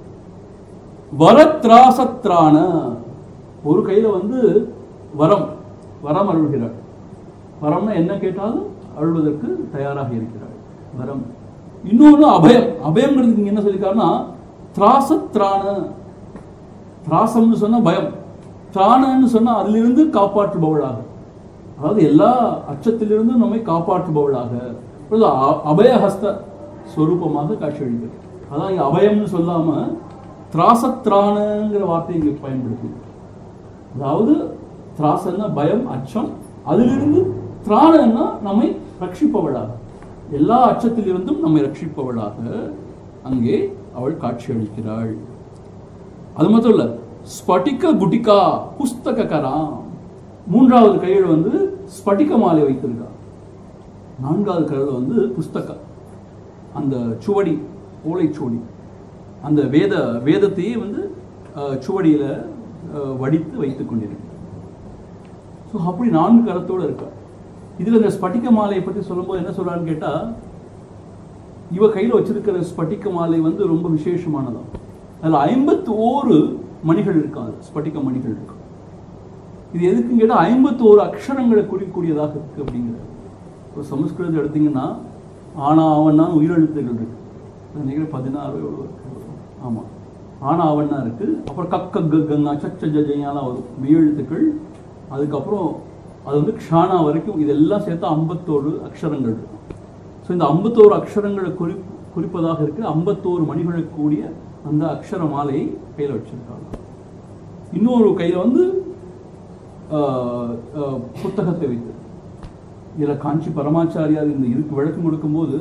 வரத்ராசத்ரான ஒரு கையில வந்து வரம் வரம் அருள்கிறாள் வரம்னா என்ன கேட்டாலும் அருள்வதற்கு தயாராக இருக்கிறாள் வரம் இன்னொன்று அபயம் அபயம்ங்கிறதுக்கு இங்க என்ன சொல்லியிருக்காருன்னா திராசத்ரான திராசம்னு சொன்னா பயம் திராணன்னு சொன்னா அதிலிருந்து காப்பாற்றுபவளாக அதாவது எல்லா அச்சத்திலிருந்தும் நம்மை காப்பாற்றுபவளாக இப்பொழுது அ- அபயஹஸ்த ஸ்வரூபமாக காட்சியளிக்கிறது அதான் இங்க அபயம்னு சொல்லாம திராசத்ராணங்கிற வார்த்தை இங்க பயன்படுத்தி அதாவது திராசன்னா பயம் அச்சம் அதிலிருந்து திராணன்னா நம்மை ரட்சிப்பவளாக எல்லா அச்சத்திலிருந்தும் நம்மை ரட்சிப்பவளாக அங்கே அவள் காட்சியளிக்கிறாள் அது மட்டும் இல்ல ஸ்படிக குட்டிகா புஸ்தக கராம் மூன்றாவது கையில் வந்து ஸ்படிக மாலை வைத்திருக்கா நான்காவது கையில் வந்து புஸ்தக அந்த சுவடி ஓலைச்சுவடி அந்த வேத வேதத்தையே வந்து அஹ், சுவடியில அஹ், வடித்து வைத்துக் கொண்டிருக்கு ஸோ அப்படி நான்கு கரத்தோட இருக்கா இதுல இந்த ஸ்பட்டிக மாலையை பத்தி சொல்லும்போது என்ன சொல்றான்னு கேட்டா இவ கையில வச்சிருக்கிற ஸ்பட்டிக மாலை வந்து ரொம்ப விசேஷமானதாம் அதுல ஐம்பத்தி ஓரு மணிகள் இருக்காம் அதுல, ஸ்பட்டிக மணிகள் இருக்கு இது எதுக்குன்னு கேட்டா ஐம்பத்தி ஓரு அக்ஷரங்களை குறிக்கக்கூடியதாக இருக்கு அப்படிங்கிறது இப்போ சமஸ்கிருதத்தை எடுத்தீங்கன்னா ஆனா அவன்னா உயிரெழுத்துகள் இருக்கு அது நினைக்கிறேன் பதினாறு எவ்வளோ இருக்கு ஆமா ஆனா அவன்னா இருக்கு அப்புறம் கக்க க கங்கா சச்ச ஜஜையாலாம் வரும் மெய்யெழுத்துக்கள் அதுக்கப்புறம் அது வந்து க்ஷானா வரைக்கும் இதெல்லாம் சேர்த்தா ஐம்பத்தோரு அக்ஷரங்கள் இருக்கும் ஸோ இந்த ஐம்பத்தோரு அக்ஷரங்களை குறி குறிப்பதாக இருக்கு ஐம்பத்தோரு மணிகளை கூடிய அந்த அக்ஷர மாலையை கையில் வச்சிருக்காங்க இன்னொரு கையில் வந்து ஆஹ், ஆஹ், புத்தகத்தை வைத்து இதில் காஞ்சி பரமாச்சாரியார் இந்த இதுக்கு விளக்கம் கொடுக்கும்போது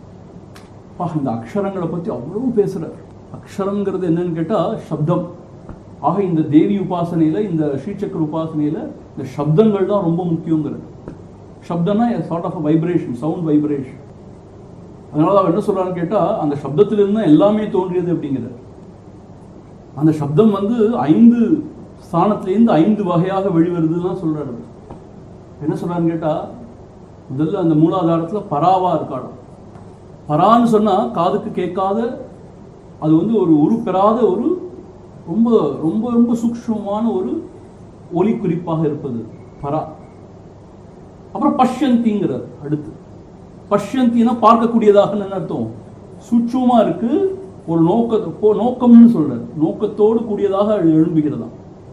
பா இந்த அக்ஷரங்களை பற்றி அவ்வளவு பேசுகிறார் அக்ஷரங்கிறது என்னன்னு கேட்டால் சப்தம் ஆக இந்த தேவி உபாசனையில் இந்த ஸ்ரீசக்கர உபாசனையில் இந்த சப்தங்கள் தான் ரொம்ப முக்கியங்கிறது சப்தம்னா sort of vibration sound vibration அதனால அவர் என்ன சொல்றாருன்னு கேட்டால் அந்த சப்தத்திலிருந்து தான் எல்லாமே தோன்றியது அப்படிங்கிறார் அந்த சப்தம் வந்து ஐந்து ஸ்தானத்திலேருந்து ஐந்து வகையாக வெளிவருதுன்னு சொல்றாரு அவர். என்ன சொல்றாருன்னு கேட்டா முதல்ல அந்த மூலாதாரத்துல பராவா இருக்காளாம் பரான்னு சொன்னா காதுக்கு கேட்காத அது வந்து ஒரு உருப்பெறாத ஒரு ரொம்ப ரொம்ப ரொம்ப சூக்ஷ்மமான ஒரு ஒலி குறிப்பாக இருப்பது பரா அப்புறம் பஷ்யந்திங்கிறார் அடுத்து பஷ்யந்தினா பார்க்கக்கூடியதாக என்ன அர்த்தம் சூட்சமா இருக்கு ஒரு நோக்க போ- நோக்கம்னு சொல்றாரு நோக்கத்தோடு கூடியதாக அது எழும்புகிறதாம்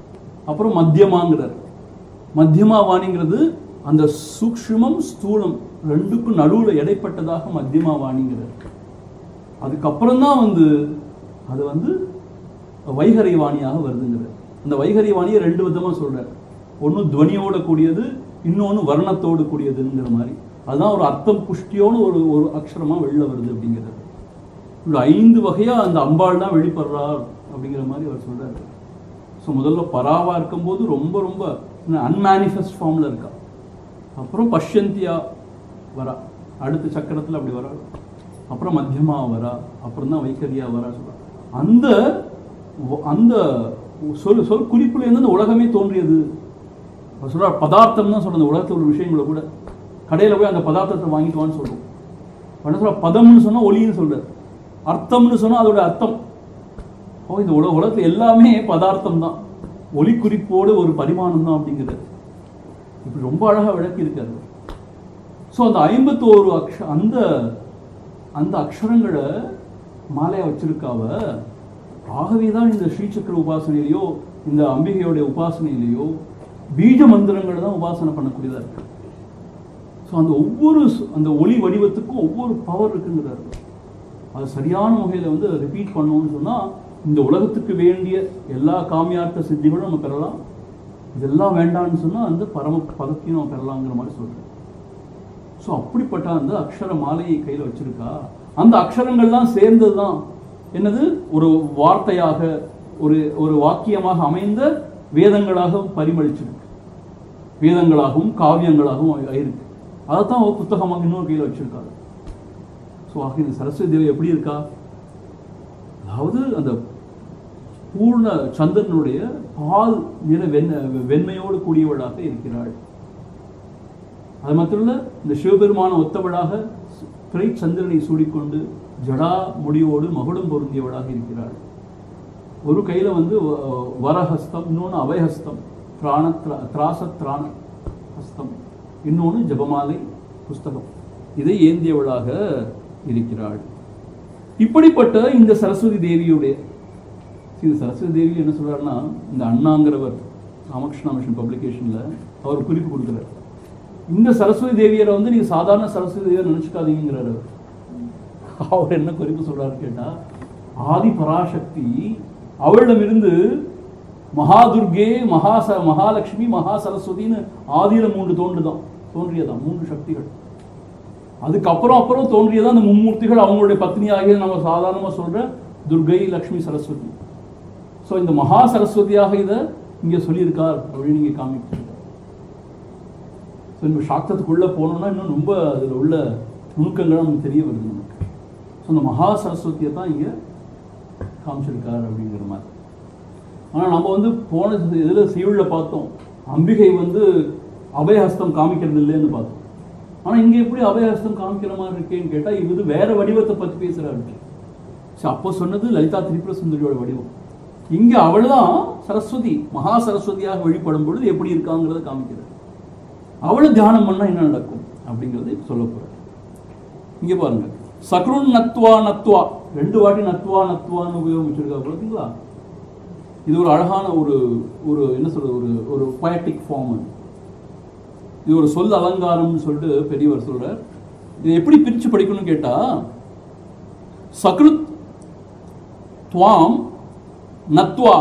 அப்புறம் மத்தியமாங்கிறார் மத்தியமா வாணிங்கிறது அந்த சூக்ஷ்மம் ஸ்தூலம் ரெண்டுக்கும் நடுவுல இடைப்பட்டதாக மத்தியமா வாணிங்கிறார் அதுக்கப்புறம் தான் வந்து அது வந்து வைகரை வாணியாக வருதுங்கிறார் அந்த வைகரை வாணியை ரெண்டு விதமா சொல்றார் ஒன்று துவனியோட கூடியது இன்னொன்று வர்ணத்தோடு கூடியதுங்கிற மாதிரி அதுதான் ஒரு அர்த்தம் புஷ்டியோன்னு ஒரு ஒரு அக்ஷரமா வெளில வருது அப்படிங்கிறது இப்படி ஐந்து வகையா அந்த அம்பாள் தான் வெளிப்படுறார் அப்படிங்கிற மாதிரி அவர் சொல்றாரு ஸோ முதல்ல பராவா இருக்கும்போது ரொம்ப ரொம்ப அன்மேனிஃபெஸ்ட் ஃபார்ம்ல இருக்கா அப்புறம் பஷ்யந்தியா வரா அடுத்த சக்கரத்துல அப்படி வரா அப்புறம் மத்தியமா வரா அப்புறம் தான் வைக்கரியா வரா சொல்றா அந்த ஒ- அந்த சொல் சொல் குறிப்புல இருந்து அந்த உலகமே தோன்றியது அவர் சொல்றார் பதார்த்தம் தான் சொல்ற அந்த உலகத்துல உள்ள விஷயங்களை கூட கடையில போய் அந்த பதார்த்தத்தை வாங்கிட்டு வான்னு சொல்றோம் என்ன சொல்ற பதம்னு சொன்னா ஒளின்னு சொல்றாரு அர்த்தம்னு சொன்னா அதோட அர்த்தம் ஓ இந்த உலக உலகத்துல எல்லாமே பதார்த்தம் தான் ஒளி குறிப்போடு ஒரு பரிமாணம் தான் அப்படிங்கிறது இப்படி ரொம்ப அழகா விளக்கி இருக்காரு ஸோ அந்த ஐம்பத்தோரு அக்ஷ அந்த அந்த அக்ஷரங்களை மாலையா வச்சிருக்காவ ஆகவே தான் இந்த ஸ்ரீசக்கர உபாசனையிலையோ இந்த அம்பிகையோடைய உபாசனையிலையோ பீஜ மந்திரங்களை தான் உபாசனை பண்ணக்கூடியதா இருக்கு ஸோ அந்த ஒவ்வொரு சு- அந்த ஒளி வடிவத்துக்கும் ஒவ்வொரு பவர் இருக்குங்கிறாரு அது சரியான வகையில் வந்து ரிப்பீட் பண்ணோம்னு சொன்னால் இந்த உலகத்துக்கு வேண்டிய எல்லா காமியார்த்த சித்திகளும் நம்ம பெறலாம் இதெல்லாம் வேண்டாம்னு சொன்னால் அந்த பரம பதத்தையும் நம்ம பெறலாங்கிற மாதிரி சொல்றேன் ஸோ அப்படிப்பட்ட அந்த அக்ஷர மாலையை கையில் வச்சிருக்கா அந்த அக்ஷரங்கள்லாம் சேர்ந்தது தான் என்னது ஒரு வார்த்தையாக ஒரு ஒரு வாக்கியமாக அமைந்த வேதங்களாக பரிமளிச்சிருக்கு வேதங்களாகவும் காவியங்களாகவும் ஆ- ஆயிருக்கு அதைத்தான் ஒரு புத்தகமாக இன்னொரு கையில் வச்சிருக்காரு ஸோ ஆக இந்த சரஸ்வதி தேவி எப்படி இருக்கா அதாவது அந்த பூர்ண சந்திரனுடைய பால் நிற வெண் வெண்மையோடு கூடியவளாக இருக்கிறாள் அது மட்டும் இல்ல இந்த சிவபெருமான ஒத்தவளாக திரை சந்திரனை சூடிக்கொண்டு ஜடா முடியோடு மகுடம் பொருந்தியவளாக இருக்கிறாள் ஒரு கையில வந்து வ- வரஹஸ்தம் இன்னொன்று அபயஹஸ்தம் திராண திரா- திராச திராண ஹஸ்தம் இன்னொன்று ஜபமாலை புஸ்தகம் இதை ஏந்தியவளாக இருக்கிறாள் இப்படிப்பட்ட இந்த சரஸ்வதி தேவியுடைய இந்த சரஸ்வதி தேவி என்ன சொல்றாருன்னா இந்த அண்ணாங்கிறவர் ராமகிருஷ்ணா மிஷன் பப்ளிகேஷன்ல அவர் குறிப்பு கொடுக்குறார் இந்த சரஸ்வதி தேவியரை வந்து நீங்க சாதாரண சரஸ்வதி தேவியை நினைச்சுக்காதீங்கிறார் அவர் அவர் என்ன குறிப்பு சொல்றாரு கேட்டா ஆதி பராசக்தி அவளிடமிருந்து மகாதுர்கே மகாச மகாலட்சுமி மகா சரஸ்வதின்னு ஆதியில மூன்று தோன்றுதான் தோன்றியதான் மூன்று சக்திகள் அதுக்கப்புறம் அப்புறம் தோன்றியதான் அந்த மும்மூர்த்திகள் அவங்களுடைய பத்னியாகிய நம்ம சாதாரணமா சொல்ற துர்கை லக்ஷ்மி சரஸ்வதி ஸோ இந்த மகா சரஸ்வதியாக இதை இங்க சொல்லியிருக்கார் அப்படின்னு இங்க காமிச்சிருக்கார் ஸோ இந்த சாக்தத்துக்குள்ள போனோம்னா இன்னும் ரொம்ப அதுல உள்ள நுணுக்கங்கள் நமக்கு தெரிய வருது நமக்கு ஸோ இந்த மகா சரஸ்வதியை தான் இங்க காமிச்சிருக்கார் அப்படிங்கிற மாதிரி ஆனா நம்ம வந்து போன இதுல சீவுல பார்த்தோம் அம்பிகை வந்து அபயஹஸ்தம் காமிக்கிறது இல்லைன்னு பார்த்தோம் ஆனா இங்க எப்படி அபயஹஸ்தம் காமிக்கிற மாதிரி இருக்கேன்னு கேட்டா இது வேற வடிவத்தை பத்தி பேசுறாரு சரி அப்போ சொன்னது லலிதா திரிபுர சுந்தரியோட வடிவம் இங்க அவள்தான் சரஸ்வதி மகா சரஸ்வதியாக வெளிப்படும் பொழுது எப்படி இருக்காங்கிறத காமிக்கிறார் அவளை தியானம் பண்ணா என்ன நடக்கும் அப்படிங்கறதை சொல்ல போறார் இங்க பாருங்க சக்ருன் நத்வா நத்வா ரெண்டு வாட்டி நத்வா நத்வான்னு உபயோகிச்சிருக்கா பார்த்தீங்களா இது ஒரு அழகான ஒரு ஒரு என்ன சொல்றது ஒரு ஒரு பயட்டிக் ஃபார்ம் இது ஒரு சொல் அலங்காரம்னு சொல்லிட்டு பெரியவர் சொல்றார் இது எப்படி பிரிச்சு படிக்கணும்னு கேட்டா சக்ருத் துவாம் நத்வா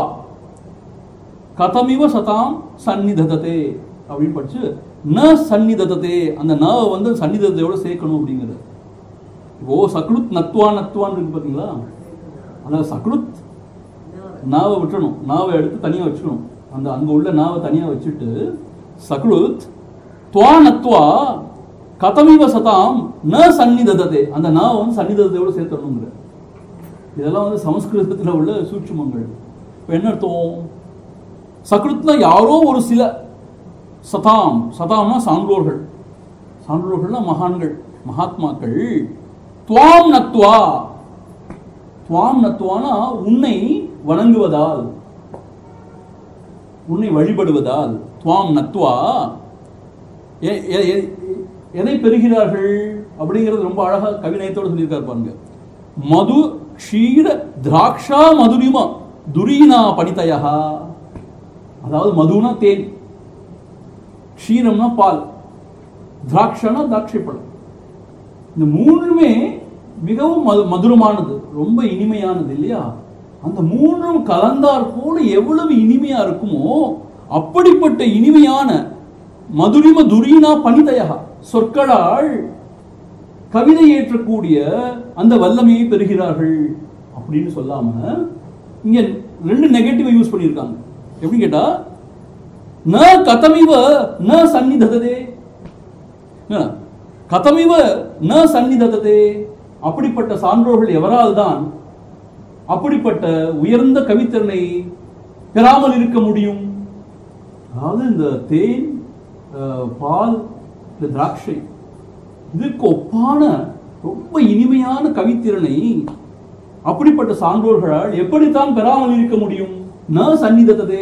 கதமிவ சதாம் சந்நிதததே அப்படின்னு படிச்சு ந சந்நிதததே அந்த ந வந்து சந்நிதத்தையோட சேர்க்கணும் அப்படிங்கிறது இப்போ சக்ருத் நத்வா நத்வான்னு இருக்கு பாத்தீங்களா அந்த சக்ருத் நாவை விட்டுறணும் நாவை எடுத்து தனியா வச்சுக்கணும் அந்த அங்க உள்ள நாவை தனியா வச்சுட்டு சக்ருத் துவா நத்வா கதமிவ சதாம் ந சந்நிதததே அந்த நாவை வந்து சந்நிதத்தையோட சேர்த்தணுங்கிற இதெல்லாம் வந்து சமஸ்கிருதத்துல உள்ள சூட்சுமங்கள் இப்போ என்ன அர்த்தம் சக்ருத்னா யாரோ ஒரு சில சதாம் சதாம்னா சான்றோர்கள் சான்றோர்கள்னா மகான்கள் மகாத்மாக்கள் துவாம் நத்வா துவாம் நத்வானா உன்னை வணங்குவதால் உன்னை வழிபடுவதால் துவாம் நத்வா எ- எ- எ- எதை பெறுகிறார்கள் அப்படிங்கிறது ரொம்ப அழகா கவிநயத்தோடு சொல்லியிருக்காரு பாருங்க மது க்ஷீர திராட்சா மதுரிமா துரீனா படித்தயா அதாவது மதுனா தேன் க்ஷீரம்னா பால் திராட்சைனா திராட்சை பழம் இந்த மூணுமே மிகவும் மது மதுரமானது ரொம்ப இனிமையானது இல்லையா அந்த மூன்றும் கலந்தார் போல எவ்வளவு இனிமையா இருக்குமோ அப்படிப்பட்ட இனிமையான மதுரிம துரீனா பனிதயா சொற்களால் கவிதை ஏற்றக்கூடிய அந்த வல்லமையை பெறுகிறார்கள் அப்படின்னு சொல்லாம இங்க ரெண்டு நெகட்டிவ் யூஸ் பண்ணியிருக்காங்க எப்படி கேட்டா ந கதமிவ ந சந்நிததே என்ன? கதமிவ ந சந்நிததே அப்படிப்பட்ட சான்றோர்கள் எவரால் தான் அப்படிப்பட்ட உயர்ந்த கவித்திறனை பெறாமல் இருக்க முடியும் அதாவது இந்த தேன் அஹ், பால் இந்த திராட்சை இதுக்கு ஒப்பான ரொம்ப இனிமையான கவித்திறனை அப்படிப்பட்ட சான்றோர்களால் எப்படித்தான் பெறாமல் இருக்க முடியும் ந சந்நிதத்ததே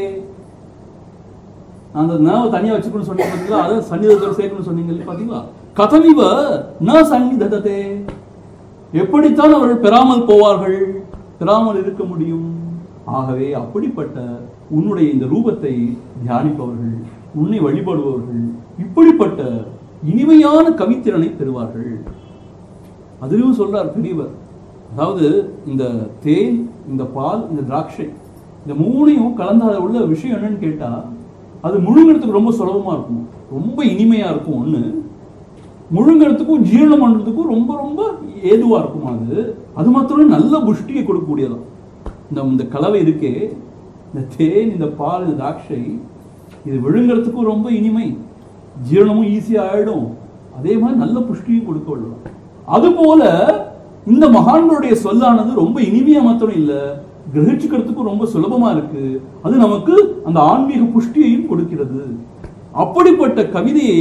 அந்த நவை தனியா வச்சுக்கணும்னு சொன்னீங்க பாத்தீங்களா அதை சந்நிதத்தோட சேர்க்கணும்னு சொன்னீங்க பாத்தீங்களா கதமிவ ந சந்நிதத்ததே எப்படித்தான் அவர்கள் பெறாமல் போவார்கள் பெறாமல் இருக்க முடியும் ஆகவே அப்படிப்பட்ட உன்னுடைய இந்த ரூபத்தை தியானிப்பவர்கள் உன்னை வழிபடுபவர்கள் இப்படிப்பட்ட இனிமையான கவித்திறனை பெறுவார்கள் அதிலும் சொல்றார் பெரியவர் அதாவது இந்த தேன் இந்த பால் இந்த திராட்சை இந்த மூணையும் கலந்த அதுல உள்ள விஷயம் என்னன்னு கேட்டா அது முழுங்கிறதுக்கு ரொம்ப சுலபமா இருக்கும் ரொம்ப இனிமையா இருக்கும் ஒண்ணு முழுங்கிறதுக்கும் ஜீரணம் பண்றதுக்கும் ரொம்ப ரொம்ப ஏதுவா இருக்கும் அது அது மாத்திரம் நல்ல புஷ்டியை கொடுக்கக்கூடியதான் இந்த இந்த கலவை இருக்கே இந்த தேன் இந்த பால் இந்த திராட்சை இது விழுங்கிறதுக்கும் ரொம்ப இனிமை ஜீரணமும் ஈஸியா ஆயிடும் அதே மாதிரி நல்ல புஷ்டியும் கொடுக்க விடலாம் அதுபோல இந்த மகான்களுடைய சொல்லானது ரொம்ப இனிமையா மாத்திரம் இல்ல கிரகிச்சுக்கிறதுக்கும் ரொம்ப சுலபமா இருக்கு அது நமக்கு அந்த ஆன்மீக புஷ்டியையும் கொடுக்கிறது அப்படிப்பட்ட கவிதையை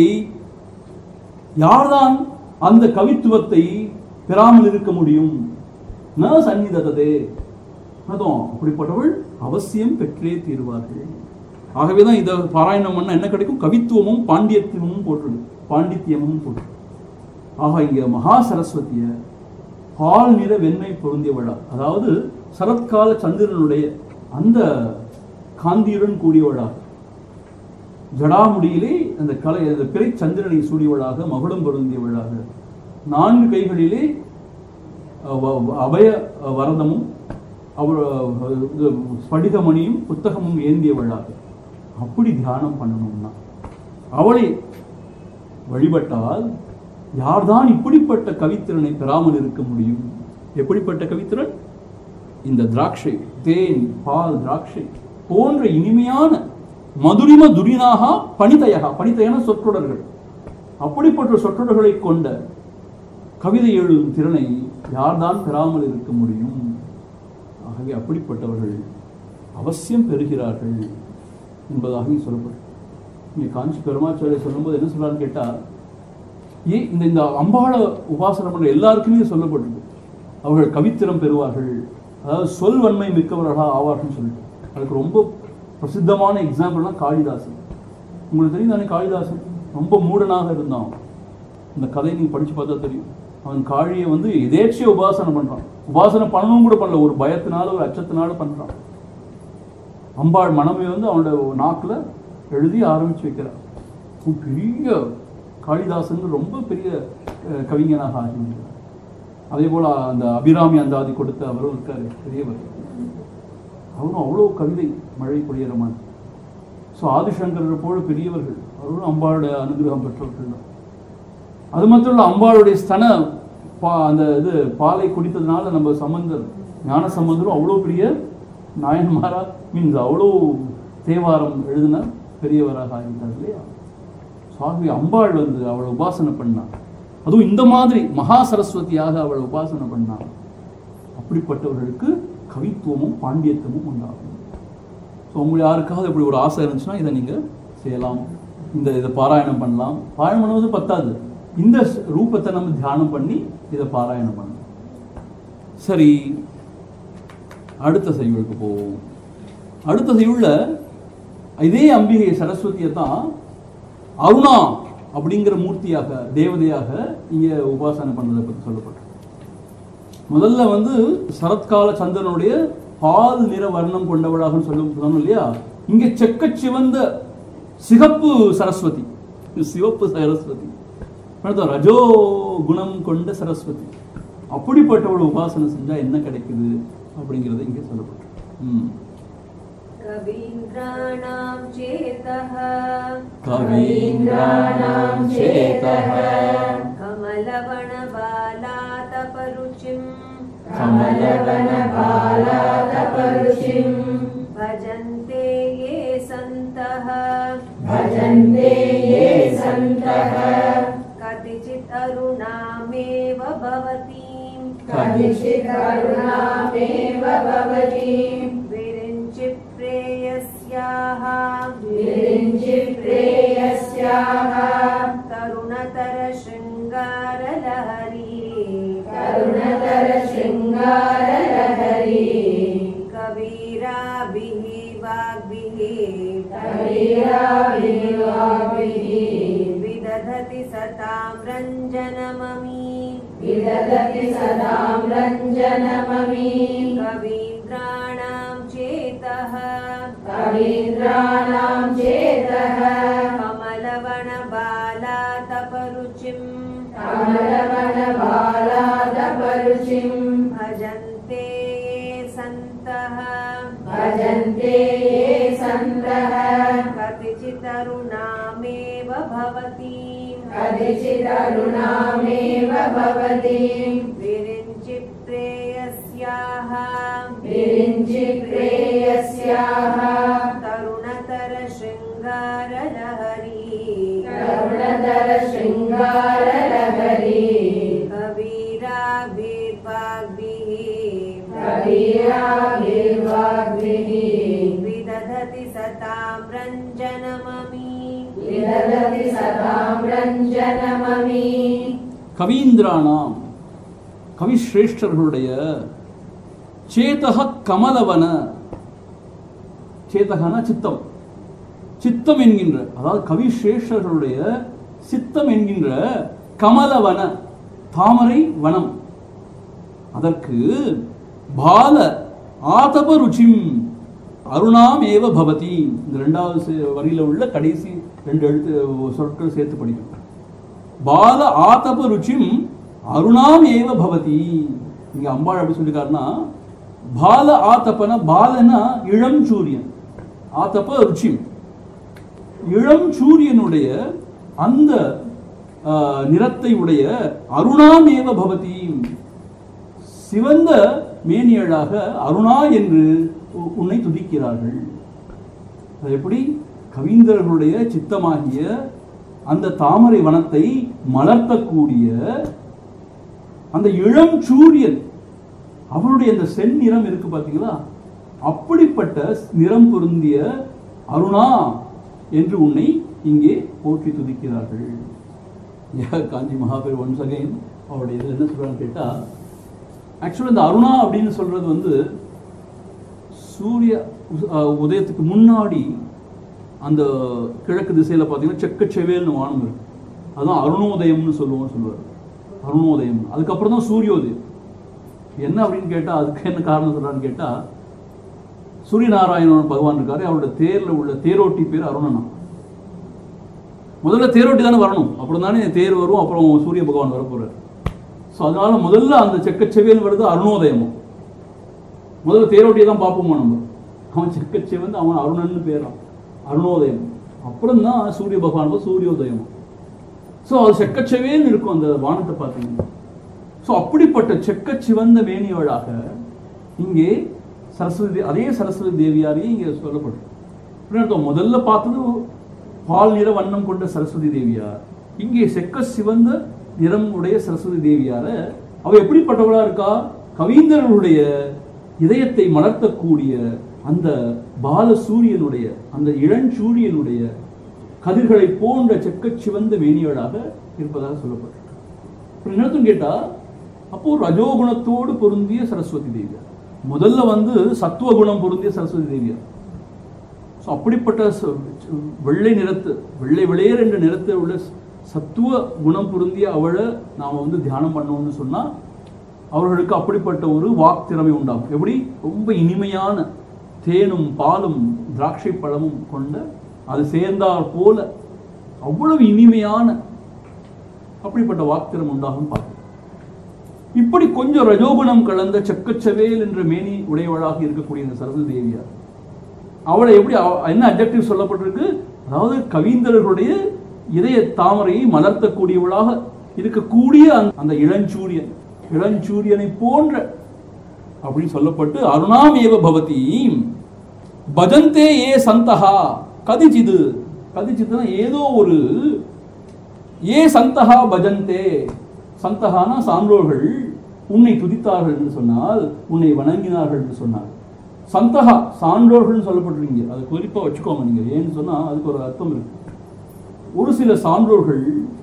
யார்தான் அந்த கவித்துவத்தை பெறாமல் இருக்க முடியும் ந சந்நிததே அதுவும் அப்படிப்பட்டவள் அவசியம் பெற்றே தீருவார்கள் ஆகவேதான் இதை பாராயணம் பண்ண என்ன கிடைக்கும் கவித்துவமும் பாண்டியத்துவமும் போட்டுருது பாண்டித்யமும் போட்டு ஆக இங்க மகா சரஸ்வதிய பால் நிற வெண்மை பொருந்திய விழா அதாவது சரத்கால சந்திரனுடைய அந்த காந்தியுடன் கூடியவளாக ஜடாமுடியிலே அந்த கலை அந்த பிறை சந்திரனை சூடியவளாக மகுடம் பொருந்தியவளாக நான்கு கைகளிலே அஹ், வ- வ- அபய அஹ், வரதமும் அவர் அஹ், இது ஸ்படிகமணியும் புத்தகமும் ஏந்தியவளாக அப்படி தியானம் பண்ணணும்னா அவளை வழிபட்டால் யார்தான் இப்படிப்பட்ட கவித்திறனை பெறாமல் இருக்க முடியும் எப்படிப்பட்ட கவித்திறன் இந்த திராட்சை தேன் பால் திராட்சை போன்ற இனிமையான மதுரிம துரினாக பணிதயகா பணிதயன சொற்றொடர்கள் அப்படிப்பட்ட சொற்றொடர்களை கொண்ட கவிதை எழுதும் திறனை யார்தான் பெறாமல் இருக்க முடியும் ஆகவே அப்படிப்பட்டவர்கள் அவசியம் பெறுகிறார்கள் என்பதாக இங்கே சொல்லப்படும் இங்கே காஞ்சி பெருமாச்சாரிய சொல்லும்போது என்ன சொல்றான்னு கேட்டா ஏன் இந்த இந்த அம்பாளை உபாசனை பண்ற எல்லாருக்குமே இது சொல்லப்பட்டிருக்கு அவர்கள் கவித்திறம் பெறுவார்கள் அதாவது சொல் வன்மை மிக்கவர்களாக ஆவார்கள் சொல்லிட்டு அதுக்கு ரொம்ப பிரசித்தமான எக்ஸாம்பிள்னா காளிதாசன் உங்களுக்கு தெரியும் தானே காளிதாசன் ரொம்ப மூடனாக இருந்தான் இந்த கதையை நீங்க படிச்சு பார்த்தா தெரியும் அவன் காளியை வந்து எதேச்சிய உபாசனை பண்றான் உபாசனை பண்ணணும் கூட பண்ணல ஒரு பயத்தினால ஒரு அச்சத்தினால பண்றான் அம்பாள் மனமே வந்து அவனோட நாக்குல எழுதி ஆரம்பிச்சு வைக்கிறான் அவன் பெரிய காளிதாசன் ரொம்ப பெரிய அஹ், கவிஞனாக ஆகிவிட்டார் அதே போல அந்த அபிராமி அந்தாதி கொடுத்த அவரும் இருக்காரு பெரியவர் அவரும் அவ்வளோ கவிதை மழை பொழியிற மாதிரி ஸோ ஆதிசங்கரர் போல பெரியவர்கள் அவரும் அம்பாளுடைய அனுகிரகம் பெற்றவர்கள் தான் அது மட்டும் இல்ல அம்பாளுடைய ஸ்தன பா அந்த இது பாலை குடித்ததுனால நம்ம சம்பந்தர் ஞான சம்பந்தரும் அவ்வளோ பெரிய நாயன்மாரா மீன்ஸ் அவ்வளோ தேவாரம் எழுதின பெரியவராக ஆகிட்டார் இல்லையா சுவாமி அம்பாள் வந்து அவளை உபாசனை பண்ணா அதுவும் இந்த மாதிரி மகா சரஸ்வதியாக அவளை உபாசனை பண்ணா அப்படிப்பட்டவர்களுக்கு கவித்துவமும் பாண்டியத்துவமும் உண்டாகும் ஸோ உங்களுக்கு யாருக்காவது இப்படி ஒரு ஆசை இருந்துச்சுன்னா இதை நீங்கள் செய்யலாம் இந்த இதை பாராயணம் பண்ணலாம் பாராயணம் பண்ணுவது பத்தாது இந்த ஸ்- ரூபத்தை நம்ம தியானம் பண்ணி இதை பாராயணம் பண்ணலாம் சரி அடுத்த செய்யுளுக்கு போவோம் அடுத்த செய்யுள்ள இதே அம்பிகை சரஸ்வதியை தான் அருணா அப்படிங்கிற மூர்த்தியாக தேவதையாக இங்க உபாசனை பண்றதை பற்றி சொல்லப்பட்டிருக்கு முதல்ல வந்து சரத்கால சந்திரனுடைய பால் நிற வர்ணம் கொண்டவளாக சொல்லும் சொன்னோம் இல்லையா இங்கே செக்கச் சிவந்த சிகப்பு சரஸ்வதி சிவப்பு சரஸ்வதி அடுத்து ரஜோ குணம் கொண்ட சரஸ்வதி அப்படிப்பட்டவளை உபாசனை செஞ்சா என்ன கிடைக்குது அப்படிங்கிறது இங்கே சொல்லப்பட்டிருக்கு ம். कवीन्द्राणां चेतः कवीन्द्राणां चेतः कमलवनबालातपरुचिम् कमलवनबालातपरुषिम् भजन्ते ये सन्तः भजन्ते ये सन्तः कतिचित् अरुणामेव भवतीम् कदिचिदरुणामेव भवतीम् विरिञ्चि प्रेयस्याः विरिञ्चिप्रेयस्याः तरुणतरशृङ्गारलहरी करुणतरशृङ्गारलहरी कवीराभिः वाग्भिः कवीराभिवाभिः विदधति सतां रञ्जनममी विदधति सदां रञ्जनममी कवीन्द्राणां चेतः कवीन्द्राणां चेतः कमलवनबालातपरुचिम् कमलवनबालादपरुचिम् भजन्ते ये सन्तः भजन्ते ये सन्तः कतिचिदरुणामेव भवतीम् कदिचिदरुणामेव भवतीम् विरिञ्चि प्रेयस्याः विरिञ्चिप्रेयस्याः तरुणतरशृङ्गारलहरी करुणतरशृङ्गारलहरी कवीराभिर्वाग्भिः कवीराभिर्वाग्भिः विदधति सतां रञ्जनममी विदधति सदां रञ्जनममी கவீந்திரானாம் கவிஸ்ரேஷ்டர்களுடைய சேதக கமலவன சேதகன சித்தம் சித்தம் என்கின்ற அதாவது கவிஸ்ரேஷ்டர்களுடைய சித்தம் என்கின்ற கமலவன தாமரை வனம் அதற்கு பால ஆதப ருச்சிம் அருணாம் ஏவ பவதி இந்த ரெண்டாவது சே- வரியில உள்ள கடைசி ரெண்டு எழுத்து சொற்கள் சேர்த்து படிக்கணும் பால ஆதப ருச்சிம் அருணாம் ஏவ பவதி இங்க அம்பாள் எப்படி சொல்லிருக்காருன்னா பால ஆதபன பாலனா இளம் சூரியன் ஆதப ருச்சிம் இளம் சூரியனுடைய அந்த ஆஹ், நிறத்தை உடைய அருணாம் ஏவ பவதி சிவந்த மேனியழாக அருணா என்று உ- உன்னை துதிக்கிறார்கள் அது எப்படி கவிஞர்களுடைய சித்தமாகிய அந்த தாமரை வனத்தை மலர்த்தக்கூடிய அந்த இளம் சூரியன் அவருடைய அந்த செந்நிறம் இருக்கு பார்த்தீங்களா அப்படிப்பட்ட நிறம் பொருந்திய அருணா என்று உன்னை இங்கே போற்றி துதிக்கிறார்கள் யா காஞ்சி மகாபேர் ஒன்ஸ் அகைன் அவருடைய இதில் என்ன சொல்றான்னு கேட்டா ஆக்சுவலாக இந்த அருணா அப்படின்னு சொல்றது வந்து சூரிய உ- அஹ் உதயத்துக்கு முன்னாடி அந்த கிழக்கு திசையில பார்த்தீங்கன்னா செக்கச்செவேல்னு வானம் இருக்கு அதுதான் அருணோதயம்னு சொல்லுவோம் சொல்லுவார் அருணோதயம் அதுக்கப்புறம் தான் சூரியோதயம் என்ன அப்படின்னு கேட்டா அதுக்கு என்ன காரணம் சொல்றான்னு கேட்டா சூரியநாராயணன் பகவான் இருக்காரு அவரோட தேர்ல உள்ள தேரோட்டி பேர் அருணனா முதல்ல தேரோட்டி தானே வரணும் அப்புறம் தானே தேர் வரும் அப்புறம் சூரிய பகவான் வர போறாரு ஸோ அதனால முதல்ல அந்த செக்கச்செவேல் வருது அருணோதயமும் முதல்ல தேரோட்டியை தான் பார்ப்போமா நம்ம அவன் செக்கச்செவந்து அவன் அருணன்னு பேரான் அருணோதயம் அப்புறம் தான் சூரிய பகவான் சூரியோதயம் ஸோ அது செக்கச்செவேன்னு இருக்கும் அந்த வானத்தை பார்த்தீங்கன்னா ஸோ அப்படிப்பட்ட செக்கச் சிவந்த வேணியவளாக இங்கே சரஸ்வதி தே- அதே சரஸ்வதி தேவியாரையும் இங்கே சொல்லப்படும் என்ன அர்த்தம்? முதல்ல பார்த்தது பால் நிற வண்ணம் கொண்ட சரஸ்வதி தேவியார் இங்கே செக்க சிவந்த நிறம் உடைய சரஸ்வதி தேவியார அவ எப்படிப்பட்டவளா இருக்கா கவிஞர்களுடைய இதயத்தை மலர்த்தக்கூடிய அந்த பால சூரியனுடைய அந்த இளஞ்சூரியனுடைய கதிர்களை போன்ற செக்கச் சிவந்த மேனியவளாக இருப்பதாக சொல்லப்பட்டிருக்கு அப்புறம் என்ன அர்த்தம் கேட்டா அப்போ ரஜோகுணத்தோடு பொருந்திய சரஸ்வதி தேவியார் முதல்ல வந்து சத்துவ குணம் பொருந்திய சரஸ்வதி தேவியார் ஸோ அப்படிப்பட்ட ச- வெள்ளை நிறத்து வெள்ளை வெளியேற என்ற நிறத்தில் உள்ள சத்துவ குணம் பொருந்திய அவளை நாம் வந்து தியானம் பண்ணோம்னு சொன்னால் அவர்களுக்கு அப்படிப்பட்ட ஒரு வாக் திறமை உண்டாகும் எப்படி ரொம்ப இனிமையான தேனும் பாலும் திராட்சை பழமும் கொண்ட அது சேர்ந்தால் போல அவ்வளவு இனிமையான அப்படிப்பட்ட வாக்கிரம் உண்டாகும் பார்க்கிறோம் இப்படி கொஞ்சம் ரஜோகுணம் கலந்த செக்கச்சவேல் என்ற மேனி உடையவளாக இருக்கக்கூடிய இந்த சரஸ்வதி தேவியார் அவளை எப்படி அவ- என்ன அப்ஜெக்டிவ் சொல்லப்பட்டிருக்கு அதாவது கவிந்தர்களுடைய இதய தாமரையை மலர்த்தக்கூடியவளாக இருக்கக்கூடிய அந்த- அந்த இளஞ்சூரியன் இளஞ்சூரியனை போன்ற அப்படின்னு சொல்லப்பட்டு அருணாமேவ பவதி பஜந்தே ஏ சந்தகா கதிச்சிது கதிச்சித்துனா ஏதோ ஒரு ஏ சந்தகா பஜந்தே சந்தகானா சான்றோர்கள் உன்னை துதித்தார்கள் என்று சொன்னால் உன்னை வணங்கினார்கள் என்று சொன்னார் சந்தகா சான்றோர்கள் சொல்லப்பட்டிருக்கீங்க அது குறிப்பா வச்சுக்கோங்க நீங்க ஏன்னு சொன்னா அதுக்கு ஒரு அர்த்தம் இருக்கு ஒரு சில சான்றோர்கள்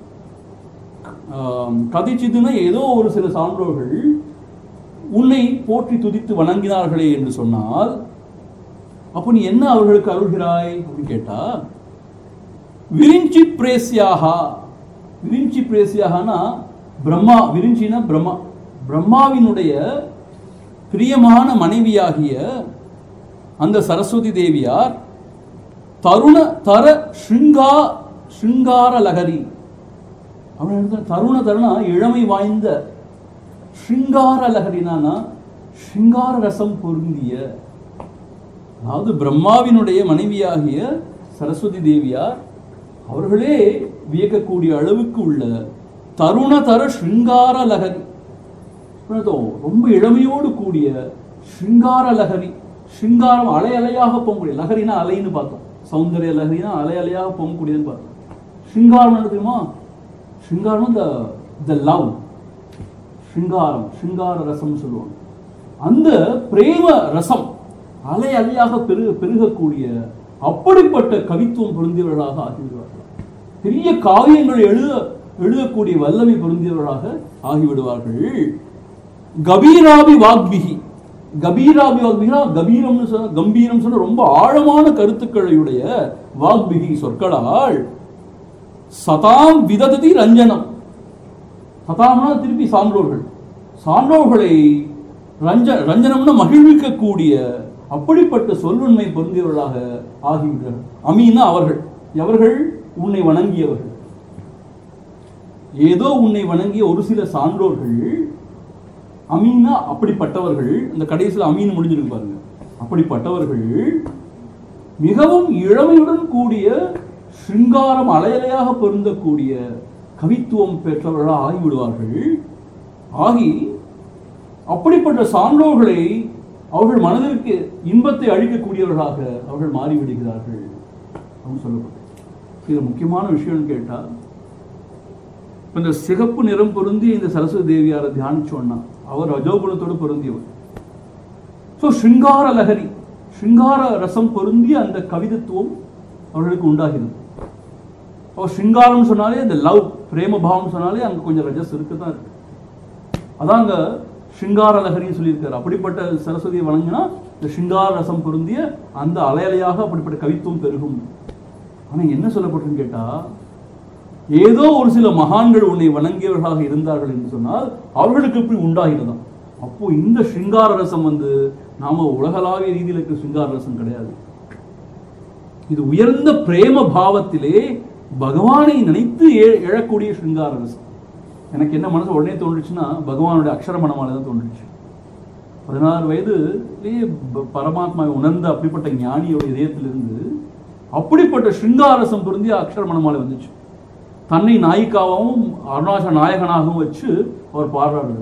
ஆம், கதிச்சிதுன்னா ஏதோ ஒரு சில சான்றோர்கள் உன்னை போற்றி துதித்து வணங்கினார்களே என்று சொன்னால் அப்போ நீ என்ன அவர்களுக்கு அருள்கிறாய் அப்படின்னு கேட்டா விரிஞ்சி பிரேசியாகா விரிஞ்சி பிரேசியாகனா பிரம்மா விரிஞ்சினா பிரம்மா பிரம்மாவினுடைய பிரியமான மனைவியாகிய அந்த சரஸ்வதி தேவியார் தருண தர ஸ்ருங்கா ஸ்ருங்கார லகரி அவன் எழுதுன தருண தருணா இளமை வாய்ந்த ஸ்ருங்கார லகரினானா ஸ்ருங்கார ரசம் பொருந்திய அதாவது பிரம்மாவினுடைய மனைவியாகிய சரஸ்வதி தேவியார் அவர்களே வியக்கக்கூடிய அளவுக்கு உள்ள தருண தர ஸ்ருங்கார லகரி புரியுதோ? ரொம்ப இளமையோடு கூடிய ஸ்ருங்கார லகரி ஸ்ருங்காரம் அலை அலையாக போகக்கூடிய லகரினா அலைன்னு பார்த்தோம் சௌந்தர்ய லகரினா அலை அலையாக போகக்கூடியதுன்னு பார்த்தோம் ஸ்ருங்காரம் என்ன தெரியுமா ஸ்ருங்காரம் த த லவ் ஸ்ருங்காரம் ஸ்ருங்கார ரசம் சொல்லுவாங்க அந்த பிரேம ரசம் அலை அலையாக பெருக பெருகக்கூடிய அப்படிப்பட்ட கவித்துவம் பொருந்தியவர்களாக ஆகிவிடுவார்கள் பெரிய காவியங்களை எழுத எழுதக்கூடிய வல்லமை பொருந்தியவர்களாக ஆகிவிடுவார்கள் கபீராபி வாக்பிகி கபீராபி வாக்பிகினா கபீரம்னு சொன்ன கம்பீரம் சொன்ன ரொம்ப ஆழமான கருத்துக்களையுடைய வாக்பிகி சொற்களால் சதாம் விதததி ரஞ்சனம் சதாம்னா திருப்பி சான்றோர்கள் சான்றோர்களை ரஞ்ச ரஞ்சனம்னா மகிழ்விக்கக்கூடிய அப்படிப்பட்ட சொல்லுண்மை பொருந்தியவர்களாக ஆகிவிடுகிறார்கள் அமீனா அவர்கள் எவர்கள் உன்னை வணங்கியவர்கள் ஏதோ உன்னை வணங்கிய ஒரு சில சான்றோர்கள் அமீனா அப்படிப்பட்டவர்கள் இந்த கடைசியில் அமீன் முடிஞ்சிருக்கு பாருங்க அப்படிப்பட்டவர்கள் மிகவும் இளமையுடன் கூடிய சிங்காரம் அலையலையாக பொருந்தக்கூடிய கவித்துவம் பெற்றவர்களாக ஆகிவிடுவார்கள் ஆகி அப்படிப்பட்ட சான்றோர்களை அவர்கள் மனதிற்கு இன்பத்தை அளிக்கக்கூடியவர்களாக அவர்கள் மாறிவிடுகிறார்கள் அப்படின்னு சொல்லப்பட்டது இது முக்கியமான விஷயம்னு கேட்டா இப்ப இந்த சிகப்பு நிறம் பொருந்திய இந்த சரஸ்வதி தேவியாரை தியானிச்சோன்னா அவர் ரஜோகுணத்தோடு பொருந்தியவர் ஸோ ஸ்ருங்கார லகரி ஸ்ருங்கார ரசம் பொருந்திய அந்த கவிதத்துவம் அவர்களுக்கு உண்டாகிறது அப்போ ஸ்ருங்காரம் சொன்னாலே இந்த லவ் பிரேம பாவம் சொன்னாலே அங்க கொஞ்சம் ரஜஸ் இருக்கு தான் இருக்கு அதான் அங்க ஸ்ருங்கார லகரின்னு சொல்லியிருக்காரு அப்படிப்பட்ட சரஸ்வதியை வணங்கினா இந்த ஸ்ருங்கார ரசம் பொருந்திய அந்த அலையலையாக அப்படிப்பட்ட கவித்துவம் பெருகும் ஆனா என்ன சொல்லப்பட்டிருன்னு கேட்டா ஏதோ ஒரு சில மகான்கள் உன்னை வணங்கியவர்களாக இருந்தார்கள் என்று சொன்னால் அவர்களுக்கு இப்படி உண்டாகிறதாம் அப்போ இந்த ஸ்ருங்கார ரசம் வந்து நாம உலகளாவிய ரீதியில் இருக்கிற ஸ்ருங்கார ரசம் கிடையாது இது உயர்ந்த பிரேம பாவத்திலே பகவானை நினைத்து எ- எழக்கூடிய ஸ்ருங்கார ரசம் எனக்கு என்ன மனசு உடனே தோன்றுச்சுன்னா பகவானுடைய அக்ஷர மனமால தான் தோன்றுச்சு பதினாறு வயதுலேயே ப- பரமாத்மாவை உணர்ந்த அப்படிப்பட்ட ஞானியோட இதயத்திலிருந்து அப்படிப்பட்ட ஸ்ருங்காரசம் பொருந்திய அக்ஷர மனமாலை வந்துச்சு தன்னை நாயிக்காவும் அருணாச்சல நாயகனாகவும் வச்சு அவர் பாடுறாரு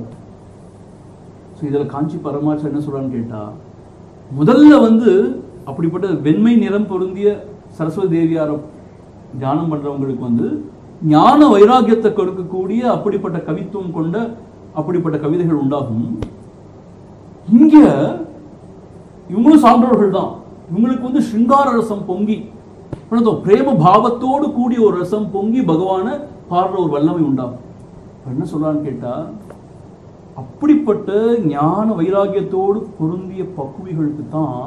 ஸோ இதில் காஞ்சி பரமாச்சர் என்ன சொல்றான்னு கேட்டா முதல்ல வந்து அப்படிப்பட்ட வெண்மை நிறம் பொருந்திய சரஸ்வதி தேவியாரை தியானம் பண்றவங்களுக்கு வந்து ஞான வைராக்கியத்தை கொடுக்கக்கூடிய அப்படிப்பட்ட கவித்துவம் கொண்ட அப்படிப்பட்ட கவிதைகள் உண்டாகும் இங்க இவங்களும் சான்றோர்கள் தான் இவங்களுக்கு வந்து சிங்கார ரசம் பொங்கி அவ்வளவுதான், பிரேம பாவத்தோடு கூடிய ஒரு ரசம் பொங்கி பகவானை பாடுற ஒரு வல்லமை உண்டாகும் அப்ப என்ன சொல்றான்னு கேட்டா அப்படிப்பட்ட ஞான வைராக்கியத்தோடு பொருந்திய பக்குவிகளுக்கு தான்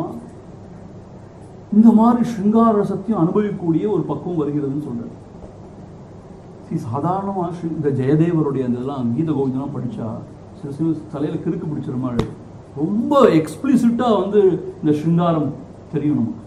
இந்த மாதிரி சிங்கார ரசத்தையும் அனுபவிக்கக்கூடிய ஒரு பக்குவம் வருகிறதுன்னு சொல்றாரு See, சாதாரணமா ஸ்ரீ- இந்த ஜெயதேவருடைய அந்த இதெல்லாம் கீத கோவிந்தெல்லாம் படிச்சா சில சில தலையில கிறுக்கு பிடிச்சிற மாதிரி ரொம்ப எக்ஸ்பிளிசிட்டா வந்து இந்த சிங்காரம் தெரியும் நமக்கு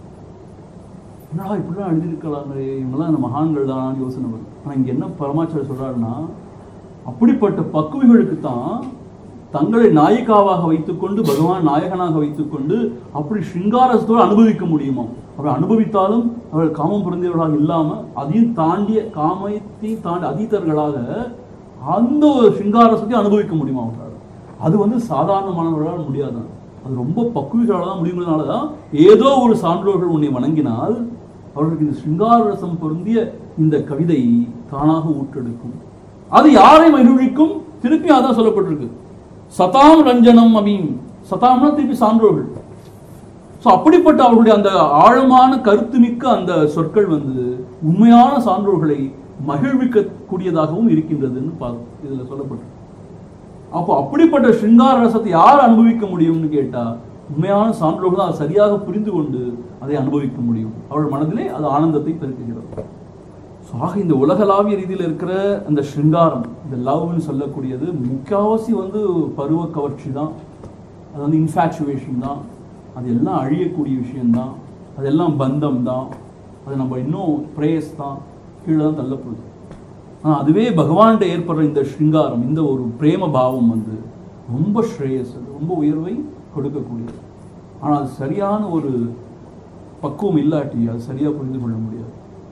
என்னடா இப்படிலாம் எழுதியிருக்கலாங்களே இவங்கெல்லாம் அந்த மகான்கள் தான் யோசனை வரும் ஆனால் இங்கே என்ன பரமாச்சாரிய சொல்றாருன்னா அப்படிப்பட்ட பக்குவிகளுக்கு தான் தங்களை நாயிகாவாக வைத்துக்கொண்டு பகவான் நாயகனாக வைத்துக்கொண்டு அப்படி சிங்காரத்தோடு அனுபவிக்க முடியுமா அவர் அனுபவித்தாலும் அவர்கள் காமம் பிறந்தவர்களாக இல்லாமல் அதையும் தாண்டிய காமத்தையும் தாண்டி அதீதர்களாக அந்த ஒரு சிங்காரசத்தையும் அனுபவிக்க முடியுமா அவர்களால் அது வந்து சாதாரணமானவர்களால் முடியாதான் அது ரொம்ப பக்குவிகளால் தான் முடியுங்கிறதுனால தான் ஏதோ ஒரு சான்றோர்கள் உன்னை வணங்கினால் அவர்களுக்கு இந்த சிங்கார ரசம் பொருந்திய இந்த கவிதை தானாக ஊற்றெடுக்கும் அது யாரை மகிழ்விக்கும் திருப்பி அதான் சொல்லப்பட்டிருக்கு சதாம் ரஞ்சனம் அமீன் சதாம்னா திருப்பி சான்றோர்கள் ஸோ அப்படிப்பட்ட அவர்களுடைய அந்த ஆழமான கருத்துமிக்க அந்த சொற்கள் வந்து உண்மையான சான்றோர்களை மகிழ்விக்கக்கூடியதாகவும் இருக்கின்றதுன்னு பா இதில் சொல்லப்பட்டிருக்கு அப்போ அப்படிப்பட்ட சிங்கார ரசத்தை யார் அனுபவிக்க முடியும்னு கேட்டா உண்மையான சான்றோர்கள் தான் அதை சரியாக புரிந்து கொண்டு அதை அனுபவிக்க முடியும் அவள் மனதிலே அது ஆனந்தத்தை பெருக்குகிறது ஸோ ஆக இந்த உலகளாவிய ரீதியில் இருக்கிற அந்த சிங்காரம் இந்த லவ்னு சொல்லக்கூடியது முக்காவாசி வந்து பருவ கவர்ச்சி தான் அது வந்து இன்ஃபேச்சுவேஷன் தான் அது எல்லாம் அழியக்கூடிய விஷயம்தான் அதெல்லாம் பந்தம் தான் அது நம்ம இன்னும் பிரேயஸ் தான் கீழே தான் தள்ளப்படுது ஆனால் அதுவே பகவான்கிட்ட ஏற்படுற இந்த ஸ்ருங்காரம் இந்த ஒரு பிரேம பாவம் வந்து ரொம்ப ஸ்ரேயஸ் அது ரொம்ப உயர்வை கொடுக்கக்கூடியது ஆனால் அது சரியான ஒரு பக்குவம் இல்லாட்டி அது சரியாக புரிந்து கொள்ள முடியாது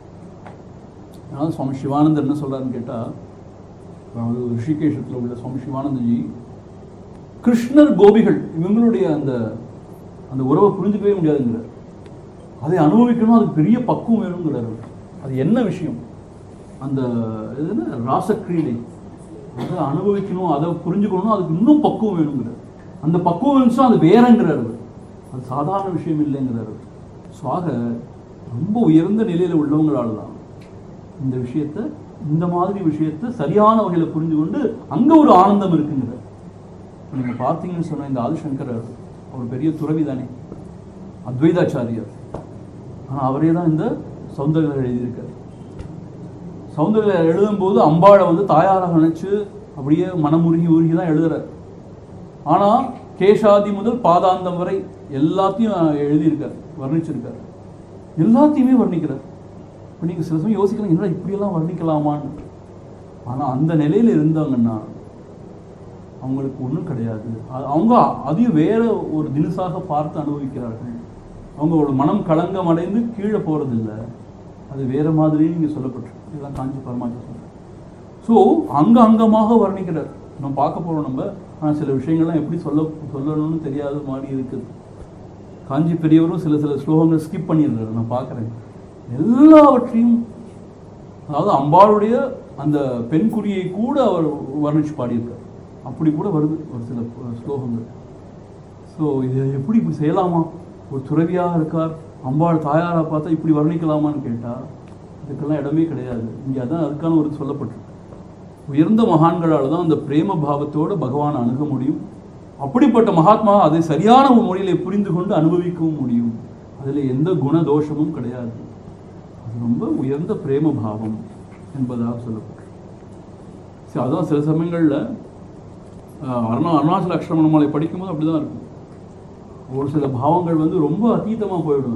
அதனால சுவாமி சிவானந்தர் என்ன சொல்றாருன்னு கேட்டால் அதாவது ரிஷிகேஷத்தில் உள்ள சுவாமி சிவானந்தஜி கிருஷ்ணர் கோபிகள் இவங்களுடைய அந்த அந்த உறவை புரிஞ்சுக்கவே முடியாதுங்கிறார் அதை அனுபவிக்கணும் அதுக்கு பெரிய பக்குவம் வேணுங்கிறார் அவர். அது என்ன விஷயம் அந்த இது என்ன ராசக்கிரீடை அதை அனுபவிக்கணும் அதை புரிஞ்சுக்கணும் அதுக்கு இன்னும் பக்குவம் வேணுங்கிறார் அந்த பக்குவம் இருந்துச்சுன்னா அது வேறங்கிறார் அவர். அது சாதாரண விஷயம் இல்லைங்கிறார் அவர். ஸோ ஆக ரொம்ப உயர்ந்த நிலையில் உள்ளவங்களால தான் இந்த விஷயத்தை இந்த மாதிரி விஷயத்தை சரியான வகையில் புரிஞ்சு கொண்டு அங்கே ஒரு ஆனந்தம் இருக்குங்கிறார் இப்போ நீங்கள் பார்த்தீங்கன்னு சொன்ன இந்த ஆதிசங்கரர் அவர் பெரிய துறவி தானே அத்வைதாச்சாரியர் ஆனால் அவரே தான் இந்த சௌந்தர்யம் எழுதியிருக்கார் சௌந்தர்யம் எழுதும்போது அம்பாளை வந்து தாயாராக நினைச்சு அப்படியே மனமுருகி உருகி தான் எழுதுறார் ஆனால் கேஷாதி முதல் பாதாந்தம் வரை எல்லாத்தையும் எழுதியிருக்கார் வர்ணிச்சிருக்கார் எல்லாத்தையுமே வர்ணிக்கிறார் இப்போ நீங்கள் சில சமயம் யோசிக்கலாம் என்ன இப்படியெல்லாம் வர்ணிக்கலாமான்னு ஆனால் அந்த நிலையில் இருந்தாங்கன்னா அவங்களுக்கு ஒன்றும் கிடையாது அ- அவங்க அதையும் வேற ஒரு தினுசாக பார்த்து அனுபவிக்கிறார்கள் அவங்களோட மனம் களங்கம் அடைந்து கீழே போறதில்ல அது வேற மாதிரி இங்கே சொல்லப்பட்டிருக்கு இதெல்லாம் காஞ்சி பரமாச்சா சொல்றேன் ஸோ அங்க அங்கமாக வர்ணிக்கிறார் நம்ம பார்க்க போறோம் நம்ம ஆனால் சில விஷயங்கள்லாம் எப்படி சொல்ல சொல்லணும்னு தெரியாத மாதிரி இருக்குது காஞ்சி பெரியவரும் சில சில ஸ்லோகங்கள் ஸ்கிப் பண்ணிடுறாரு நான் பார்க்குறேன் எல்லாவற்றையும் அதாவது அம்பாளுடைய அந்த பெண் குறியை கூட அவர் வர்ணிச்சு பாடியிருக்கார் அப்படி கூட வருது ஒரு சில ஸ்லோகங்கள் ஸோ இது எப்படி இப்படி செய்யலாமா ஒரு துறவியாக இருக்கார் அம்பாள் தாயாரை பார்த்தா இப்படி வர்ணிக்கலாமான்னு கேட்டால் இதுக்கெல்லாம் இடமே கிடையாது இங்கே அதான் அதுக்கான ஒரு சொல்லப்பட்டிருக்கு உயர்ந்த மகான்களால் தான் அந்த பிரேம பாவத்தோடு பகவானை அணுக முடியும் அப்படிப்பட்ட மகாத்மா அதை சரியான ஒரு முறையிலே புரிந்து கொண்டு அனுபவிக்கவும் முடியும் அதில் எந்த குண தோஷமும் கிடையாது அது ரொம்ப உயர்ந்த பிரேம பாவம் என்பதாக சொல்லப்பட்டிருக்கு சரி அதான் சில சமயங்களில் அருணா அருணாச்சல அக்ஷரமணமாலை படிக்கும்போது அப்படி தான் இருக்கும் ஒரு சில பாவங்கள் வந்து ரொம்ப அதீதமாக போயிடும்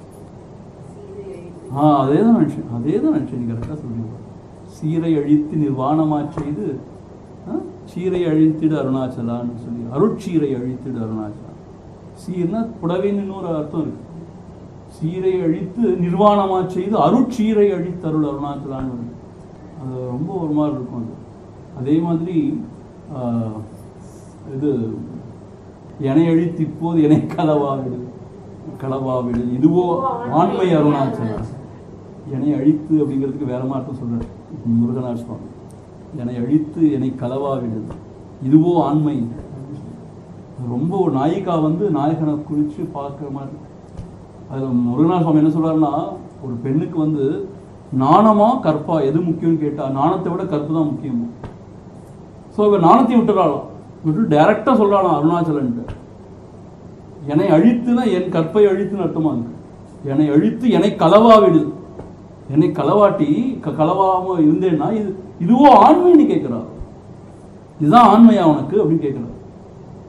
ஆ அதே தான் நினச்சேன் அதே தான் நினச்சேன் நீங்கள் கரெக்டாக சொல்லுங்க சீரை அழித்து நிர்வாணமாக செய்து ஆ, சீரை அழித்திடு அருணாச்சலான்னு சொல்லி அருட்சீரை அழித்திடு அருணாச்சலா சீர்னா புடவைன்னு இன்னொரு அர்த்தம் இருக்கு சீரை அழித்து நிர்வாணமாக செய்து அருட்சீரை அழித்தருள் அருணாச்சலான்னு வருது அது ரொம்ப ஒரு மாதிரி இருக்கும் அது அதே மாதிரி ஆ, இது எனை அழித்து இப்போது எனை களவாவிடு களவாவிடு இதுவோ ஆண்மை அருணாச்சலா என்னை அழித்து அப்படிங்கிறதுக்கு வேற மாதிரி அர்த்தம் சொல்றாரு முருகனார் சுவாமி என்னை அழித்து என்னை களவாவிடு இதுவோ ஆண்மை ரொம்ப ஒரு நாயிகா வந்து நாயகனை குறித்து பார்க்குற மாதிரி அதில் முருகனார் சுவாமி என்ன சொல்றாருன்னா ஒரு பெண்ணுக்கு வந்து நாணமா கற்பா எது முக்கியம்னு கேட்டா நாணத்தை விட கற்பு தான் முக்கியம் ஸோ இவர் நாணத்தையும் விட்டுறாளாம் விட்டு டைரக்டாக சொல்றாளாம் அருணாச்சலன்ட்டு என்னை அழித்துனா என் கற்பை அழித்துன்னு அர்த்தமா இருக்கு என்னை அழித்து என்னை களவாவிடு என்னை களவாட்டி க- களவாம இருந்தேன்னா இது இதுவோ ஆண்மைன்னு கேட்கிறார் இதுதான் ஆண்மையா உனக்கு அப்படின்னு கேட்கிறார்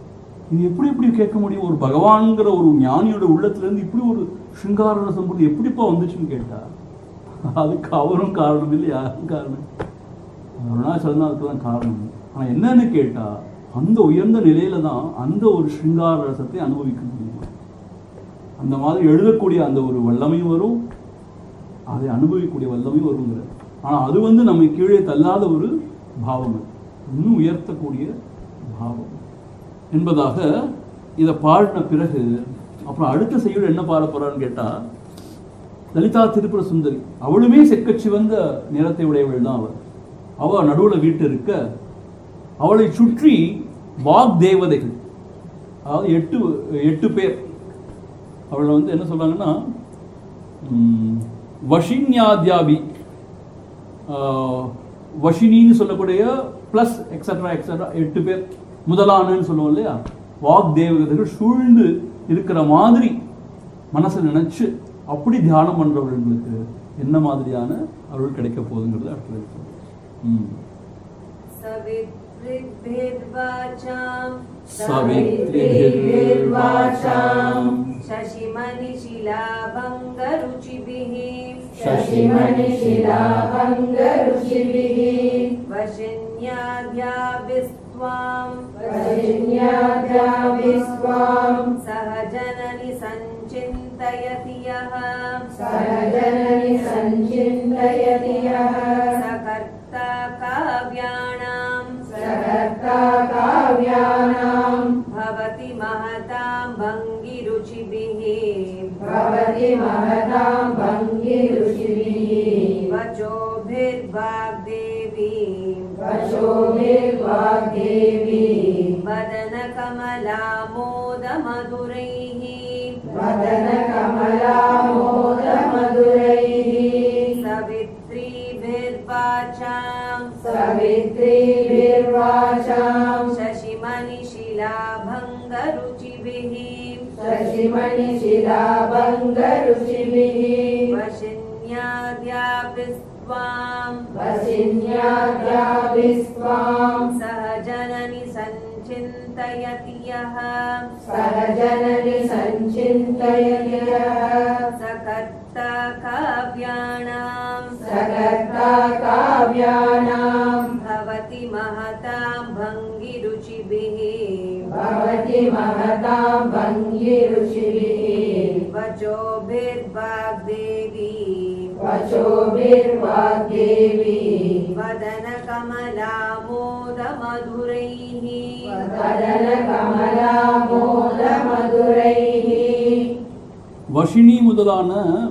இது எப்படி எப்படி கேட்க முடியும் ஒரு பகவான்கிற ஒரு ஞானியோட உள்ளத்துல இருந்து இப்படி ஒரு சிங்கார ரசம் போது எப்படிப்பா வந்துச்சுன்னு கேட்டா அதுக்கு அவரும் காரணம் இல்லை யாரும் காரணம் அருணாச்சலம் தான் அதுக்கு தான் காரணம் ஆனா என்னன்னு கேட்டா அந்த உயர்ந்த நிலையில தான் அந்த ஒரு சிங்கார ரசத்தை அனுபவிக்க முடியும் அந்த மாதிரி எழுதக்கூடிய அந்த ஒரு வல்லமையும் வரும் அதை அனுபவிக்கக்கூடிய வல்லமையும் வருங்கிற ஆனா அது வந்து நம்மை கீழே தள்ளாத ஒரு பாவம் அது. இன்னும் உயர்த்தக்கூடிய பாவம் என்பதாக இதை பாடின பிறகு அப்புறம் அடுத்த செய்யுள் என்ன பாட போறான்னு கேட்டா லலிதா திரிபுர சுந்தரி அவளுமே செக்கச் சிவந்த நிறத்தை உடையவள் தான் அவள் அவ நடுவுல வீட்டு இருக்க அவளை சுற்றி வாக் தேவதைகள் அதாவது எட்டு எட்டு பேர் அவளை வந்து என்ன சொல்றாங்கன்னா ம், வஷின்யாத்யாபி ஆஹ், வஷினின்னு சொல்லக்கூடிய ப்ளஸ் எக்ஸட்ரா எக்ஸட்ரா எட்டு பேர் முதலானன்னு சொல்லுவோம் இல்லையா வாக் தேவதைகள் சூழ்ந்து இருக்கிற மாதிரி மனசை நினைச்சு அப்படி தியானம் பண்றவர்களுக்கு என்ன மாதிரியான அருள் கிடைக்க போகுதுங்கிறது அடுத்தது இருக்கு. ம் सवितृद्भिर्वाचाम् सवितृभिर्वाचाम् शशिमनिशिलाभङ्गरुचिभिः शशिमनिशिलाभङ्गरुचिभिः वशिन्याद्याभिस्त्वाम् वशिन्याद्याभिस्त्वाम् सहजननि सञ्चिन्तयति यः सहजननि सञ्चिन्तयति यः सकर्ता काव्याणाम् सकर्ता काव्यानाम् भवति महतां भङ्गिरुचिभिः भवति महतां भङ्गिरुचिभिः वचोभिर्वाग्देवी वशोभिर्वाग्देवी वदनकमलामोदमधुरैः वदनकमलामोदमधुरैः सवित्रीभिर्वाचाम् सवित्रीभिर्वाचाम् शशिमनिशिलाभङ्गरुचिभिः शशिमणिशिलाभङ्गरुचिभिः वशिन्याद्याभिस्त्वाम् वशिन्याद्याभिस्त्वाम् सहजननि सञ्चिन्तयति यः सहजननि सञ्चिन्तयति यः सकर्ता काव्याणाम् सकर्ता काव्यानाम् भवति महतां भङ्गिरुचिभिः भवति महतां भङ्गिरुचिभिः वचोभिर्वाग्देवी वचोभिर्वाग्देवी वदनकमलामोदमधुरैः वदनकमलामोदमधुरैः வஷினி முதலான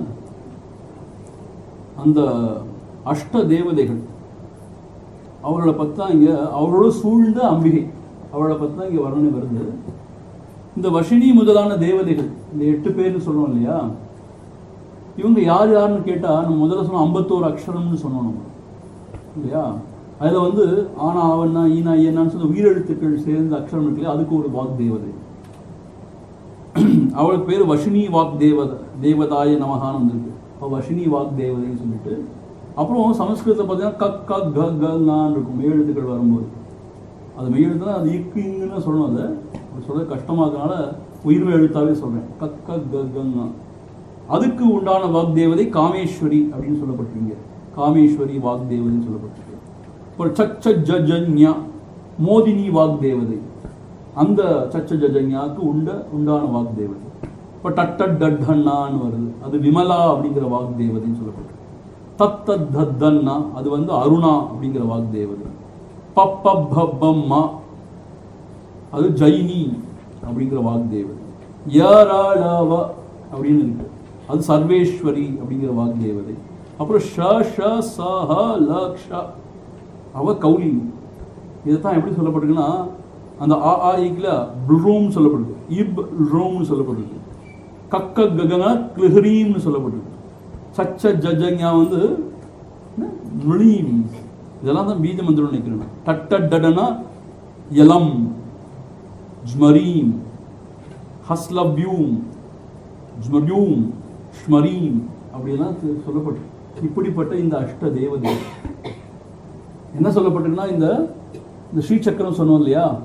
அந்த அஷ்ட தேவதைகள் அவர்களை பார்த்தா இங்க அவரோட சூழ்ந்த அம்பிகை அவளை பார்த்தா இங்க வர்ணனை வருது இந்த வஷினி முதலான தேவதைகள் இந்த எட்டு பேர்னு சொல்றோம் இல்லையா இவங்க யார் யாருன்னு கேட்டா நம்ம முதல்ல சொன்ன ஐம்பத்தோரு அக்ஷரம்னு சொன்னோம் நம்ம இல்லையா அதுல வந்து ஆனா அவனா ஈனா ஏனான்னு சொல்லி உயிரெழுத்துக்கள் சேர்ந்த அக்ஷரம் இருக்கு இல்லையா அதுக்கு ஒரு வாக் தேவதை அவளுக்கு பேர் வஷினி வாக் தேவத தேவதாய நமகான்னு வந்திருக்கு அவ வஷினி வாக் தேவதைன்னு சொல்லிட்டு அப்புறம் சமஸ்கிருதத்தில் பார்த்தீங்கன்னா கக் கக் க கன்னு இருக்கும் மெய்யெழுத்துக்கள் வரும்போது அது மெய்யெழுத்துனா அது இக்கு இங்குன்னு சொல்லணும் அதை அப்படி சொல்ல கஷ்டமாக இருக்கனால உயிர்மை எழுத்தாவே சொல்கிறேன் கக் கக் க கன்னா அதுக்கு உண்டான வாக் தேவதை காமேஸ்வரி அப்படின்னு சொல்லப்பட்டிருங்க காமேஸ்வரி வாக் தேவதைன்னு சொல்லப்பட்டிருக்கு அப்புறம் சச்ச ஜஜன்யா மோதினி வாக் தேவதை அந்த சச்ச ஜஜன்யாவுக்கு உண்ட உண்டான வாக் தேவதை இப்போ டட்டட் டட்டன்னான்னு வருது அது விமலா அப்படிங்கிற வாக் தேவதைன்னு சொல்லப்பட்டிருக்கு தத்தத் தத்தன்னா அது வந்து அருணா அப்படிங்கிற வாக் தேவதை பப்பப்பம்மா அது ஜைனி அப்படிங்கிற வாக் தேவதை யராளவ அப்படின்னு இருக்கு அது சர்வேஸ்வரி அப்படிங்கிற வாக் தேவதை அப்புறம் ஷ ஷ ச ஹ ல க்ஷ அவ கௌலி இதுதான் எப்படி சொல்லப்பட்டிருக்குன்னா அந்த ஆ ஆ இக்ல ப்ரூம் சொல்லப்படுது இப் ரோம்னு சொல்லப்படுது கக்க ககன கிளிஹரீம்னு சொல்லப்பட்டிருக்கு சச்ச ஜஜங்யா வந்து நுழீம் இதெல்லாம் தான் பீஜ மந்திரம் நினைக்கிறேன் டட்ட டடனா எலம் ஜ்மரீம் ஹஸ்லப்யூம் ஜ்மபியூம் ஸ்மரீம் அப்படியெல்லாம் து- சொல்லப்பட்டு இப்படிப்பட்ட இந்த அஷ்ட தேவதை என்ன சொல்லப்பட்டிருக்குன்னா இந்த இந்த ஸ்ரீசக்கரம் சொன்னோம் இல்லையா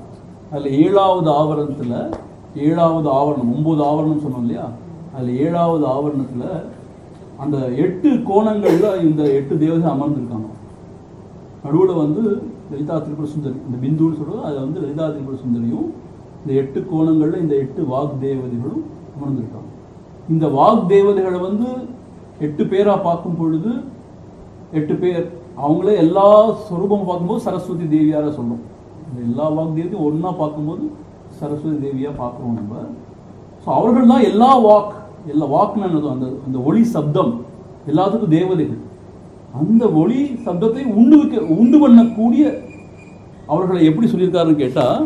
அதில் ஏழாவது ஆவரணத்தில் ஏழாவது ஆவரணம் ஒன்பது ஆவரணம் சொன்னோம் இல்லையா அதில் ஏழாவது ஆவரணத்தில் அந்த எட்டு கோணங்களில் இந்த எட்டு தேவதை அமர்ந்திருக்காங்க நடுவில் வந்து லலிதா திரிபுர சுந்தரி இந்த பிந்துன்னு சொல்கிறோம் அதில் வந்து லலிதா திரிபுர சுந்தரியும் இந்த எட்டு கோணங்களில் இந்த எட்டு வாக் தேவதைகளும் அமர்ந்திருக்காங்க இந்த வாக் தேவதைகளை வந்து எட்டு பேராக பார்க்கும் பொழுது எட்டு பேர் அவங்களே எல்லா ஸ்வரூபம் பார்க்கும்போது சரஸ்வதி தேவியார சொல்லும் இந்த எல்லா வாக் தேவதையும் ஒன்றா பார்க்கும்போது சரஸ்வதி தேவியாக பார்க்குறோம் நம்ம ஸோ அவர்கள் தான் எல்லா வாக் எல்லா வாக்னு என்னது அந்த அந்த ஒளி சப்தம் எல்லாத்துக்கும் தேவதைகள் அந்த ஒளி சப்தத்தை உண்டு வைக்க உண்டு பண்ணக்கூடிய அவர்களை எப்படி சொல்லியிருக்காருன்னு கேட்டால்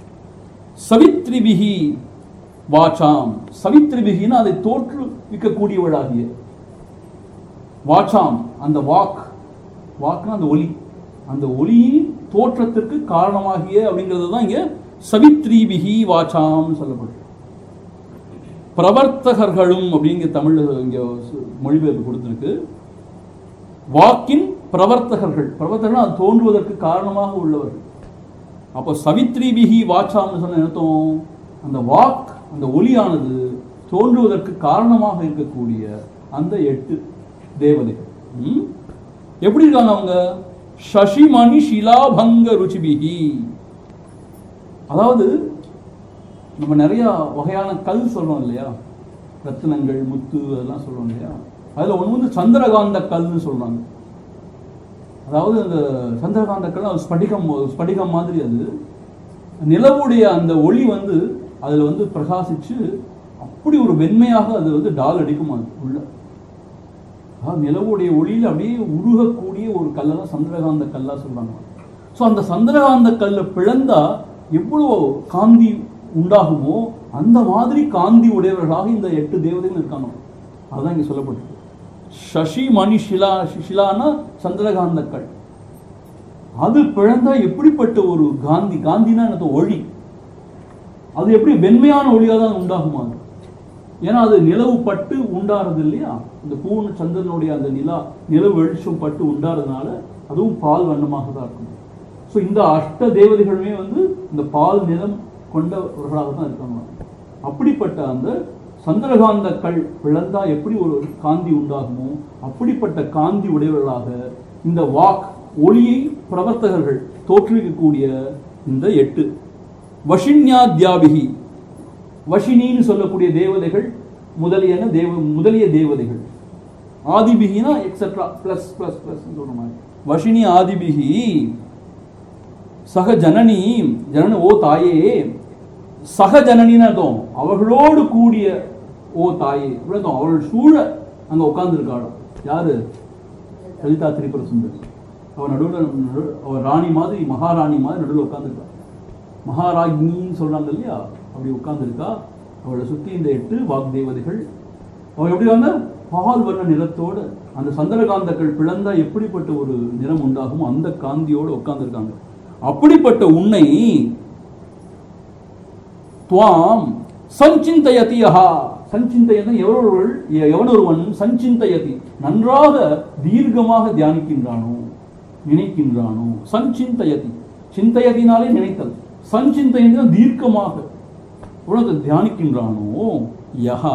சவித்ரிபிகி வாச்சாம் சவித்ரிபிகின்னு அதை தோற்றுவிக்கக்கூடியவளாகிய வாச்சாம் அந்த வாக் வாக்னா அந்த ஒலி அந்த ஒலியின் தோற்றத்திற்கு காரணமாகிய அப்படிங்கிறது தான் இங்கே சவித்ரிபிகி வாச்சாம்னு சொல்லப்படுது பிரவர்த்தகர்களும் அப்படிங்கிற தமிழ் இங்கே மொழிபெயர்ப்பு கொடுத்துருக்கு வாக்கின் பிரவர்த்தகர்கள் பிரவர்த்தகர்கள் அது தோன்றுவதற்கு காரணமாக உள்ளவர்கள் அப்போ சவித்ரிபிகி வாச்சாம்னு சொன்ன அர்த்தம் அந்த வாக் அந்த ஒலியானது தோன்றுவதற்கு காரணமாக இருக்கக்கூடிய அந்த எட்டு தேவதைகள் ம்? எப்படி இருக்காங்க அவங்க சசிமணி ஷிலாபங்க ருச்சிபிகி அதாவது நம்ம நிறைய வகையான கல் சொல்றோம் இல்லையா ரத்தினங்கள் முத்து அதெல்லாம் சொல்றோம் இல்லையா அதுல ஒண்ணு வந்து சந்திரகாந்த கல்னு சொல்றாங்க அதாவது அந்த சந்திரகாந்த கல் அது ஸ்படிகம் ஸ்படிகம் மாதிரி அது நிலவுடைய அந்த ஒளி வந்து அதுல வந்து பிரகாசிச்சு அப்படி ஒரு வெண்மையாக அது வந்து டால் அடிக்கும் அது உள்ள அதாவது நிலவுடைய ஒளியில் அப்படியே உருகக்கூடிய ஒரு கல்லை தான் சந்திரகாந்த கல்லா சொல்றாங்க ஸோ அந்த சந்திரகாந்த கல்லை பிளந்தா எவ்வளோ காந்தி உண்டாகுமோ அந்த மாதிரி காந்தி உடையவர்களாக இந்த எட்டு தேவதைகள் இருக்காங்க அதுதான் இங்கே சொல்லப்பட்டிருக்கு சசி மணி ஷிலா ஷிலானா சந்திரகாந்த கல் அது பிளந்தா எப்படிப்பட்ட ஒரு காந்தி காந்தினா எனக்கு ஒளி அது எப்படி வெண்மையான ஒளியாக தான் உண்டாகுமா அது ஏன்னா அது நிலவு பட்டு உண்டாறது இல்லையா இந்த பூர்ண சந்திரனுடைய அந்த நிலா நிலவு வெளிச்சம் பட்டு உண்டாறதுனால அதுவும் பால் வண்ணமாக தான் இருக்கும் ஸோ இந்த அஷ்ட தேவதைகளுமே வந்து இந்த பால் நிறம் கொண்டவர்களாக தான் இருக்காங்க அப்படிப்பட்ட அந்த சந்திரகாந்த கல் பிளந்தா எப்படி ஒரு காந்தி உண்டாகுமோ அப்படிப்பட்ட காந்தி உடையவர்களாக இந்த வாக் ஒளியை பிரவர்த்தகர்கள் தோற்றுவிக்கக்கூடிய இந்த எட்டு வஷின்யாத்யாபிகி வஷினின்னு சொல்லக்கூடிய தேவதைகள் முதலியன தேவ முதலிய தேவதைகள் ஆதிபிகினா எக்ஸெட்ரா பிளஸ் பிளஸ் பிளஸ் சொல்ற மாதிரி வஷினி ஆதிபிகி சக ஜனனி ஜனன ஓ தாயே சக ஜனனின்னு அர்த்தம் அவர்களோடு கூடிய ஓ தாயே இப்படி அர்த்தம் அவர்கள் சூழ அங்க உட்கார்ந்துருக்காளாம் யாரு லலிதா திரிபுர சுந்தரி அவள் நடுவில் அவள் ராணி மாதிரி மகாராணி மாதிரி நடுவில் உட்காந்துருக்கா மகாராஜின்னு சொல்றாங்க இல்லையா அப்படி உட்கார்ந்துருக்கா அவளை சுற்றி இந்த எட்டு வாக்தேவதைகள் அவள் எப்படி வந்த பால் வண்ண நிறத்தோடு அந்த சந்திரகாந்தக்கள் பிளந்தா எப்படிப்பட்ட ஒரு நிறம் உண்டாகுமோ அந்த காந்தியோடு உட்கார்ந்துருக்காங்க அப்படிப்பட்ட உன்னை துவாம் சஞ்சிந்தயதி யஹா சஞ்சிந்தயதி எவரொருவள் எவனொருவன் சஞ்சிந்தயதி நன்றாக தீர்க்கமாக தியானிக்கின்றானோ நினைக்கின்றானோ சஞ்சிந்தயதி சிந்தயதினாலே நினைத்தல் சஞ்சிந்தயதி தீர்க்கமாக உனக்கு தியானிக்கின்றானோ யஹா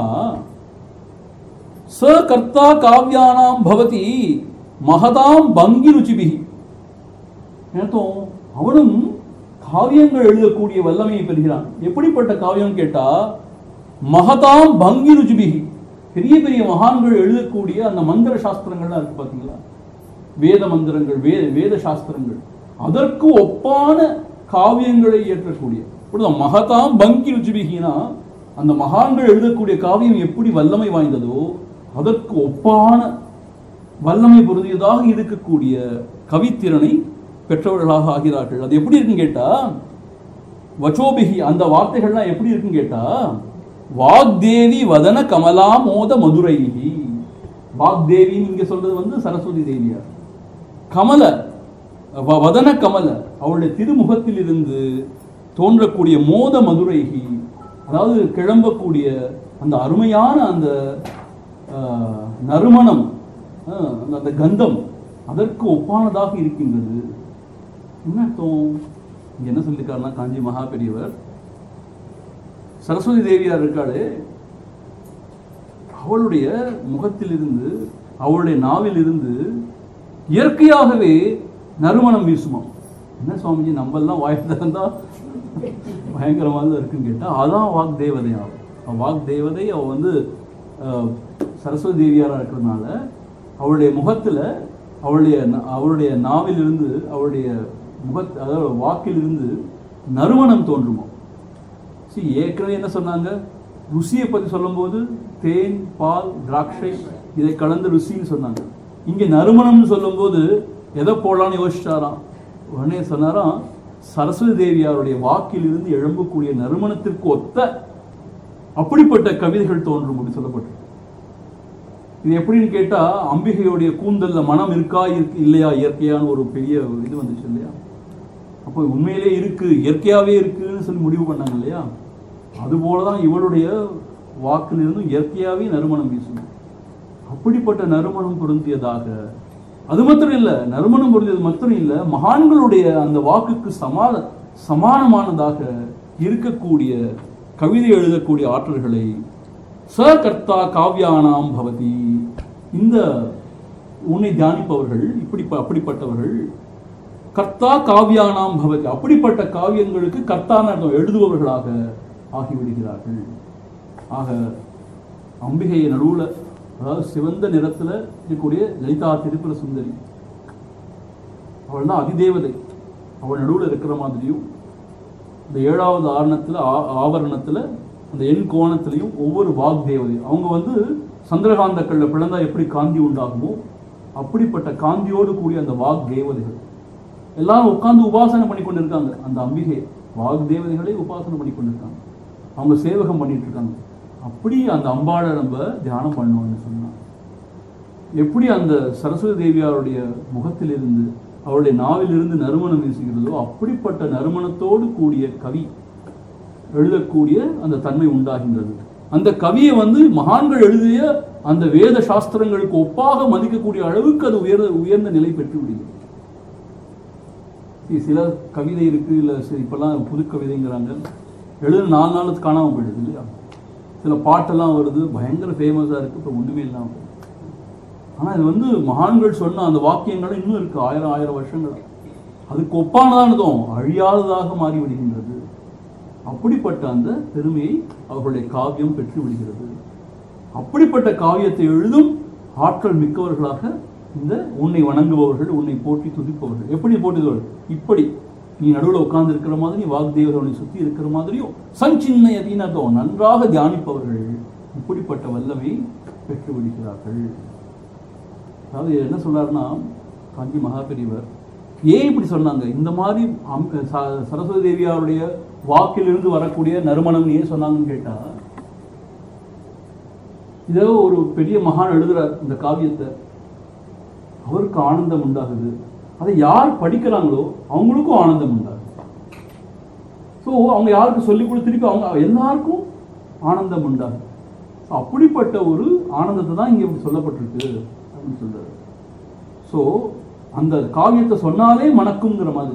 ச கர்த்தா காவியானாம் பவதி மகதாம் பங்கி ருச்சிபிகி அர்த்தம் அவனும் காவியங்கள் எழுதக்கூடிய வல்லமையை பெறுகிறான் எப்படிப்பட்ட காவியம் கேட்டா மகதாம் பங்கி ருஜிபிகி பெரிய பெரிய மகான்கள் எழுதக்கூடிய அந்த மந்திர சாஸ்திரங்கள்லாம் இருக்கு பாத்தீங்களா வேத மந்திரங்கள் வே வேத சாஸ்திரங்கள் அதற்கு ஒப்பான காவியங்களை இயற்றக்கூடிய இப்படிதான் மகதாம் பங்கி ருஜிபிகினா அந்த மகான்கள் எழுதக்கூடிய காவியம் எப்படி வல்லமை வாய்ந்ததோ அதற்கு ஒப்பான வல்லமை பொருந்தியதாக இருக்கக்கூடிய கவித்திறனை பெற்றவர்களாக ஆகிறார்கள் அது எப்படி இருக்குன்னு கேட்டா வச்சோபிகி அந்த வார்த்தைகள்லாம் எப்படி இருக்குன்னு கேட்டா வாக்தேவி வதன கமலா மோத மதுரைகி வாக்தேவின்னு இங்க சொல்றது வந்து சரஸ்வதி தேவியார் கமல வ- வதன கமல அவளுடைய திருமுகத்தில் இருந்து தோன்றக்கூடிய மோத மதுரைகி அதாவது கிளம்பக்கூடிய அந்த அருமையான அந்த ஆஹ், நறுமணம் ஆஹ், அந்த- அந்த கந்தம் அதற்கு ஒப்பானதாக இருக்கின்றது என்ன அர்த்தம் இங்க என்ன சொல்லியிருக்காருன்னா காஞ்சி மகா பெரியவர் சரஸ்வதி தேவியார் இருக்காளே அவளுடைய முகத்திலிருந்து அவளுடைய நாவிலிருந்து இயற்கையாகவே நறுமணம் வீசுமாம் என்ன சுவாமிஜி நம்ம எல்லாம் வாய் திறந்தா பயங்கரமாக தான் இருக்குன்னு கேட்டால் அதான் வாக் தேவதை அவள் அவள் வாக் தேவதை அவள் வந்து அஹ், சரஸ்வதி தேவியாராக இருக்கிறதுனால அவளுடைய முகத்தில் அவளுடைய ந- அவளுடைய நாவிலிருந்து அவளுடைய முகத் அதாவது வாக்கிலிருந்து நறுமணம் தோன்றுமா சரி ஏற்கனவே என்ன சொன்னாங்க ருசியை பற்றி சொல்லும்போது தேன் பால் திராட்சை இதை கலந்த ருசின்னு சொன்னாங்க இங்கே நறுமணம்னு சொல்லும்போது எதை போடலாம்னு யோசிச்சாராம் உடனே சொன்னாராம் சரஸ்வதி தேவியாருடைய வாக்கிலிருந்து எழும்பக்கூடிய நறுமணத்திற்கு ஒத்த அப்படிப்பட்ட கவிதைகள் தோன்றும் அப்படி சொல்லப்பட்டு இது எப்படின்னு கேட்டா அம்பிகையுடைய கூந்தல்ல மனம் இருக்கா இருக்கு இல்லையா இயற்கையான ஒரு பெரிய இது வந்துச்சு இல்லையா அப்போ உண்மையிலே இருக்கு இயற்கையாவே இருக்குன்னு சொல்லி முடிவு பண்ணாங்க இல்லையா அதுபோலதான் இவளுடைய வாக்கிலிருந்தும் இயற்கையாவே நறுமணம் வீசும் அப்படிப்பட்ட நறுமணம் பொருந்தியதாக அது மாத்திரம் இல்ல நறுமணம் பொருந்தியது மாத்திரம் இல்ல மகான்களுடைய அந்த வாக்குக்கு சமான சமானமானதாக இருக்கக்கூடிய கவிதை எழுதக்கூடிய ஆற்றல்களை சகர்த்தா காவ்யானாம் பவதி இந்த உன்னை தியானிப்பவர்கள் இப்படி அப்படிப்பட்டவர்கள் கர்த்தா காவியானாம் பவதி அப்படிப்பட்ட காவியங்களுக்கு கர்த்தான அர்த்தம் எழுதுபவர்களாக ஆகிவிடுகிறார்கள் ஆக அம்பிகையை நடுவுல அதாவது சிவந்த நிறத்துல இருக்கக்கூடிய லலிதா திரிபுர சுந்தரி அவள் தான் அதிதேவதை அவள் நடுவுல இருக்கிற மாதிரியும் இந்த ஏழாவது ஆரணத்துல ஆ- ஆவரணத்துல அந்த எண் கோணத்திலையும் ஒவ்வொரு வாக் தேவதை அவங்க வந்து சந்திரகாந்தக்கல்ல பிளந்தா எப்படி காந்தி உண்டாகுமோ அப்படிப்பட்ட காந்தியோடு கூடிய அந்த வாக் தேவதைகள் எல்லாரும் உட்கார்ந்து உபாசனை பண்ணி கொண்டிருக்காங்க அந்த அம்பிகை வாக் தேவதைகளை உபாசனை பண்ணி கொண்டிருக்காங்க அவங்க சேவகம் பண்ணிட்டு இருக்காங்க அப்படி அந்த அம்பாளை நம்ம தியானம் பண்ணோம்னு சொன்னாங்க எப்படி அந்த சரஸ்வதி தேவியாருடைய முகத்திலிருந்து அவருடைய நாவிலிருந்து நறுமணம் வீசுகிறதோ அப்படிப்பட்ட நறுமணத்தோடு கூடிய கவி எழுதக்கூடிய அந்த தன்மை உண்டாகின்றது அந்த கவியை வந்து மகான்கள் எழுதிய அந்த வேத சாஸ்திரங்களுக்கு ஒப்பாக மதிக்கக்கூடிய அளவுக்கு அது உயர்ந்த உயர்ந்த நிலை பெற்று விடுகிறது சி- சில கவிதை இருக்கு இல்ல சி- இப்பெல்லாம் புது கவிதைங்கிறாங்க எழுத நாலு நாளுக்கு காணாம போயிடுது இல்லையா சில பாட்டெல்லாம் வருது பயங்கர ஃபேமஸா இருக்கு இப்போ ஒண்ணுமே இல்லாம போகுது. ஆனா இது வந்து மகான்கள் சொன்ன அந்த வாக்கியங்கள் இன்னும் இருக்கு ஆயிரம் ஆயிரம் வருஷங்கள் அதுக்கு ஒப்பானதானதும் அழியாததாக மாறி விடுகின்றது அப்படிப்பட்ட அந்த பெருமையை அவர்களுடைய காவியம் பெற்று விடுகிறது அப்படிப்பட்ட காவியத்தை எழுதும் ஆற்றல் மிக்கவர்களாக இந்த உன்னை வணங்குபவர்கள் உன்னை போற்றி துதிப்பவர்கள் எப்படி போட்டுதவர்கள் இப்படி நீ நடுவில் உட்கார்ந்து இருக்கிற மாதிரி வாக்தேவர் உன்னை சுத்தி இருக்கிற மாதிரியும் சஞ்சின்ன அர்த்தம் நன்றாக தியானிப்பவர்கள் இப்படிப்பட்ட வல்லமை பெற்று விடுகிறார்கள் அதாவது என்ன சொல்றாருன்னா காஞ்சி மகாபெரிவர் ஏன் இப்படி சொன்னாங்க இந்த மாதிரி அம்- ச- சரஸ்வதி தேவியாருடைய வாக்கிலிருந்து வரக்கூடிய நறுமணம் ஏன் சொன்னாங்கன்னு கேட்டா இதோ ஒரு பெரிய மகான் எழுதுறார் இந்த காவியத்தை அவருக்கு ஆனந்தம் உண்டாகுது அதை யார் படிக்கிறாங்களோ அவங்களுக்கும் ஆனந்தம் உண்டாகுது ஸோ அவங்க யாருக்கு சொல்லி கொடு திருப்பி அவங்க எல்லாருக்கும் ஆனந்தம் உண்டாகுது So, அப்படிப்பட்ட ஒரு ஆனந்தத்தை தான் இங்கே இப்படி சொல்லப்பட்டிருக்கு அப்படின்னு சொல்றாரு ஸோ அந்த காவியத்தை சொன்னாலே மணக்குங்கிற மாதிரி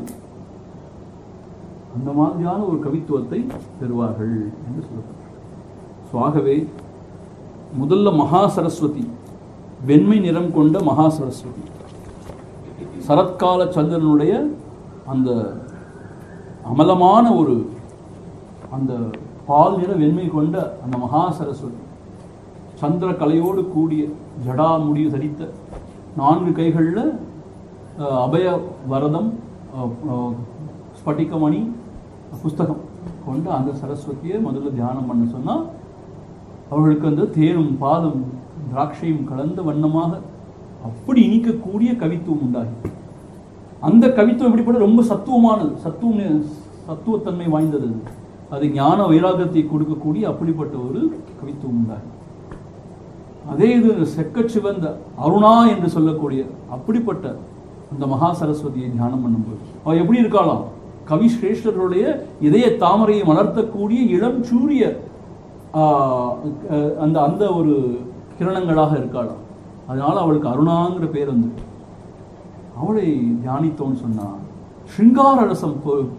அந்த மாதிரியான ஒரு கவித்துவத்தை பெறுவார்கள் என்று சொல்லப்பட்டிருக்கு ஸோ ஆகவே முதல்ல மகா சரஸ்வதி வெண்மை நிறம் கொண்ட மகா சரஸ்வதி சரத்கால சந்திரனுடைய அந்த அமலமான ஒரு அந்த பால் நிற வெண்மை கொண்ட அந்த மகா சரஸ்வதி சந்திர கலையோடு கூடிய ஜடா முடிவு தரித்த நான்கு கைகளில் அபய வரதம் அஹ், அஹ், ஸ்பட்டிகமணி புஸ்தகம் கொண்ட அந்த சரஸ்வதியை முதல்ல தியானம் பண்ண சொன்னால் அவர்களுக்கு அந்த தேனும் பாலும் திராட்சையும் கலந்த வண்ணமாக அப்படி இனிக்கக்கூடிய கவித்துவம் உண்டாகி அந்த கவித்துவம் எப்படிப்பட்ட ரொம்ப சத்துவமானது சத்துவம் சத்துவத்தன்மை வாய்ந்தது அது. அது ஞான வைராகத்தை கொடுக்கக்கூடிய அப்படிப்பட்ட ஒரு கவித்துவம் உண்டாகி அதே இது செக்கச் சிவந்த அருணா என்று சொல்லக்கூடிய அப்படிப்பட்ட அந்த மகா சரஸ்வதியை தியானம் பண்ணும்போது அவ எப்படி இருக்காளாம் கவி சிரேஷ்டர்களுடைய இதய தாமரையை மலர்த்தக்கூடிய இளம் சூரிய ஆஹ், அஹ், அந்த அந்த ஒரு கிரணங்களாக இருக்காளாம் அதனால அவளுக்கு அருணாங்கிற பேர் வந்து அவளை தியானித்தோன்னு சொன்னா ஸ்ருங்கார ரசம் பொ-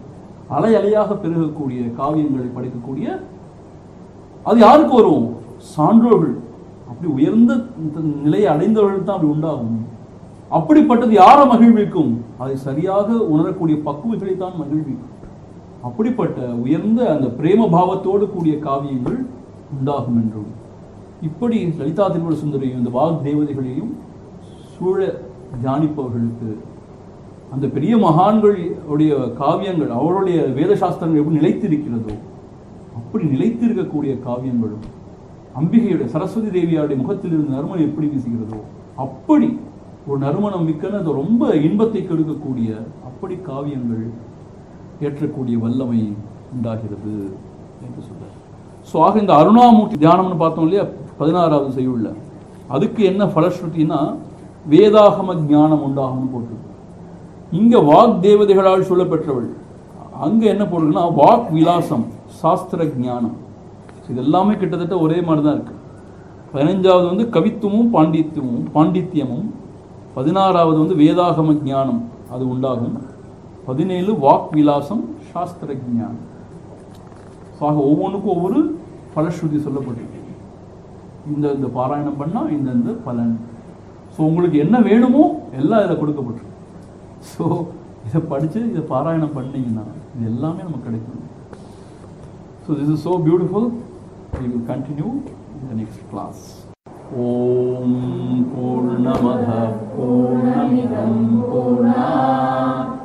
அலை அலையாக பெருகக்கூடிய காவியங்களை படைக்கக்கூடிய அது யாருக்கு வரும் சான்றோர்கள் அப்படி உயர்ந்த இந்த நிலையை அடைந்தவர்கள் தான் அப்படி உண்டாகும் அப்படிப்பட்டது யாரை மகிழ்விக்கும் அதை சரியாக உணரக்கூடிய பக்குவத்தை தான் மகிழ்விக்கும் அப்படிப்பட்ட உயர்ந்த அந்த பிரேம பாவத்தோடு கூடிய காவியங்கள் உண்டாகும் என்றும் இப்படி லலிதா திருமண சுந்தரையும் இந்த வாக் தேவதைகளையும் சூழ தியானிப்பவர்களுக்கு அந்த பெரிய மகான்கள் உடைய காவியங்கள் அவருடைய வேத சாஸ்திரங்கள் எப்படி நிலைத்திருக்கிறதோ அப்படி நிலைத்திருக்கக்கூடிய காவியங்களும் அம்பிகையுடைய சரஸ்வதி தேவியாருடைய முகத்தில் இருந்த நறுமணம் எப்படி வீசுகிறதோ அப்படி ஒரு நறுமணம் மிக்கன அது ரொம்ப இன்பத்தை கெடுக்கக்கூடிய அப்படி காவியங்கள் ஏற்றக்கூடிய வல்லமை உண்டாகிறது என்று சொல்றார் ஸோ ஆக இந்த அருணாமூர்த்தி தியானம்னு பார்த்தோம் இல்லையா பதினாறாவது செய்யுள்ள அதுக்கு என்ன ஃபலஸ்ருதினா வேதாகம ஞானம் உண்டாகும்னு போட்டு இங்க வாக் தேவதைகளால் சொல்லப்பெற்றவள் அங்க என்ன போடுதுன்னா வாக் விலாசம் சாஸ்திர ஞானம் இது எல்லாமே கிட்டத்தட்ட ஒரே மாதிரி தான் இருக்கு பதினஞ்சாவது வந்து கவித்துவமும் பாண்டித்யமும் பாண்டித்யமும் பதினாறாவது வந்து வேதாகம ஞானம் அது உண்டாகும் பதினேழு வாக் விலாசம் சாஸ்திர ஞானம் ஸோ ஆக ஒவ்வொன்றுக்கும் ஒவ்வொரு பலஸ்ருதி சொல்லப்பட்டிருக்கு இந்த இந்த பாராயணம் பண்ணால் இந்த இந்த பலன் ஸோ உங்களுக்கு என்ன வேணுமோ எல்லாம் இதில் கொடுக்கப்பட்டிருக்கு ஸோ இதை படித்து இதை பாராயணம் பண்ணீங்கன்னா இது எல்லாமே நமக்கு கிடைக்கும் so this is so beautiful we will continue in the next class ஓம் பூர்ணமத பூர்ணமிதம் பூர்ணாத்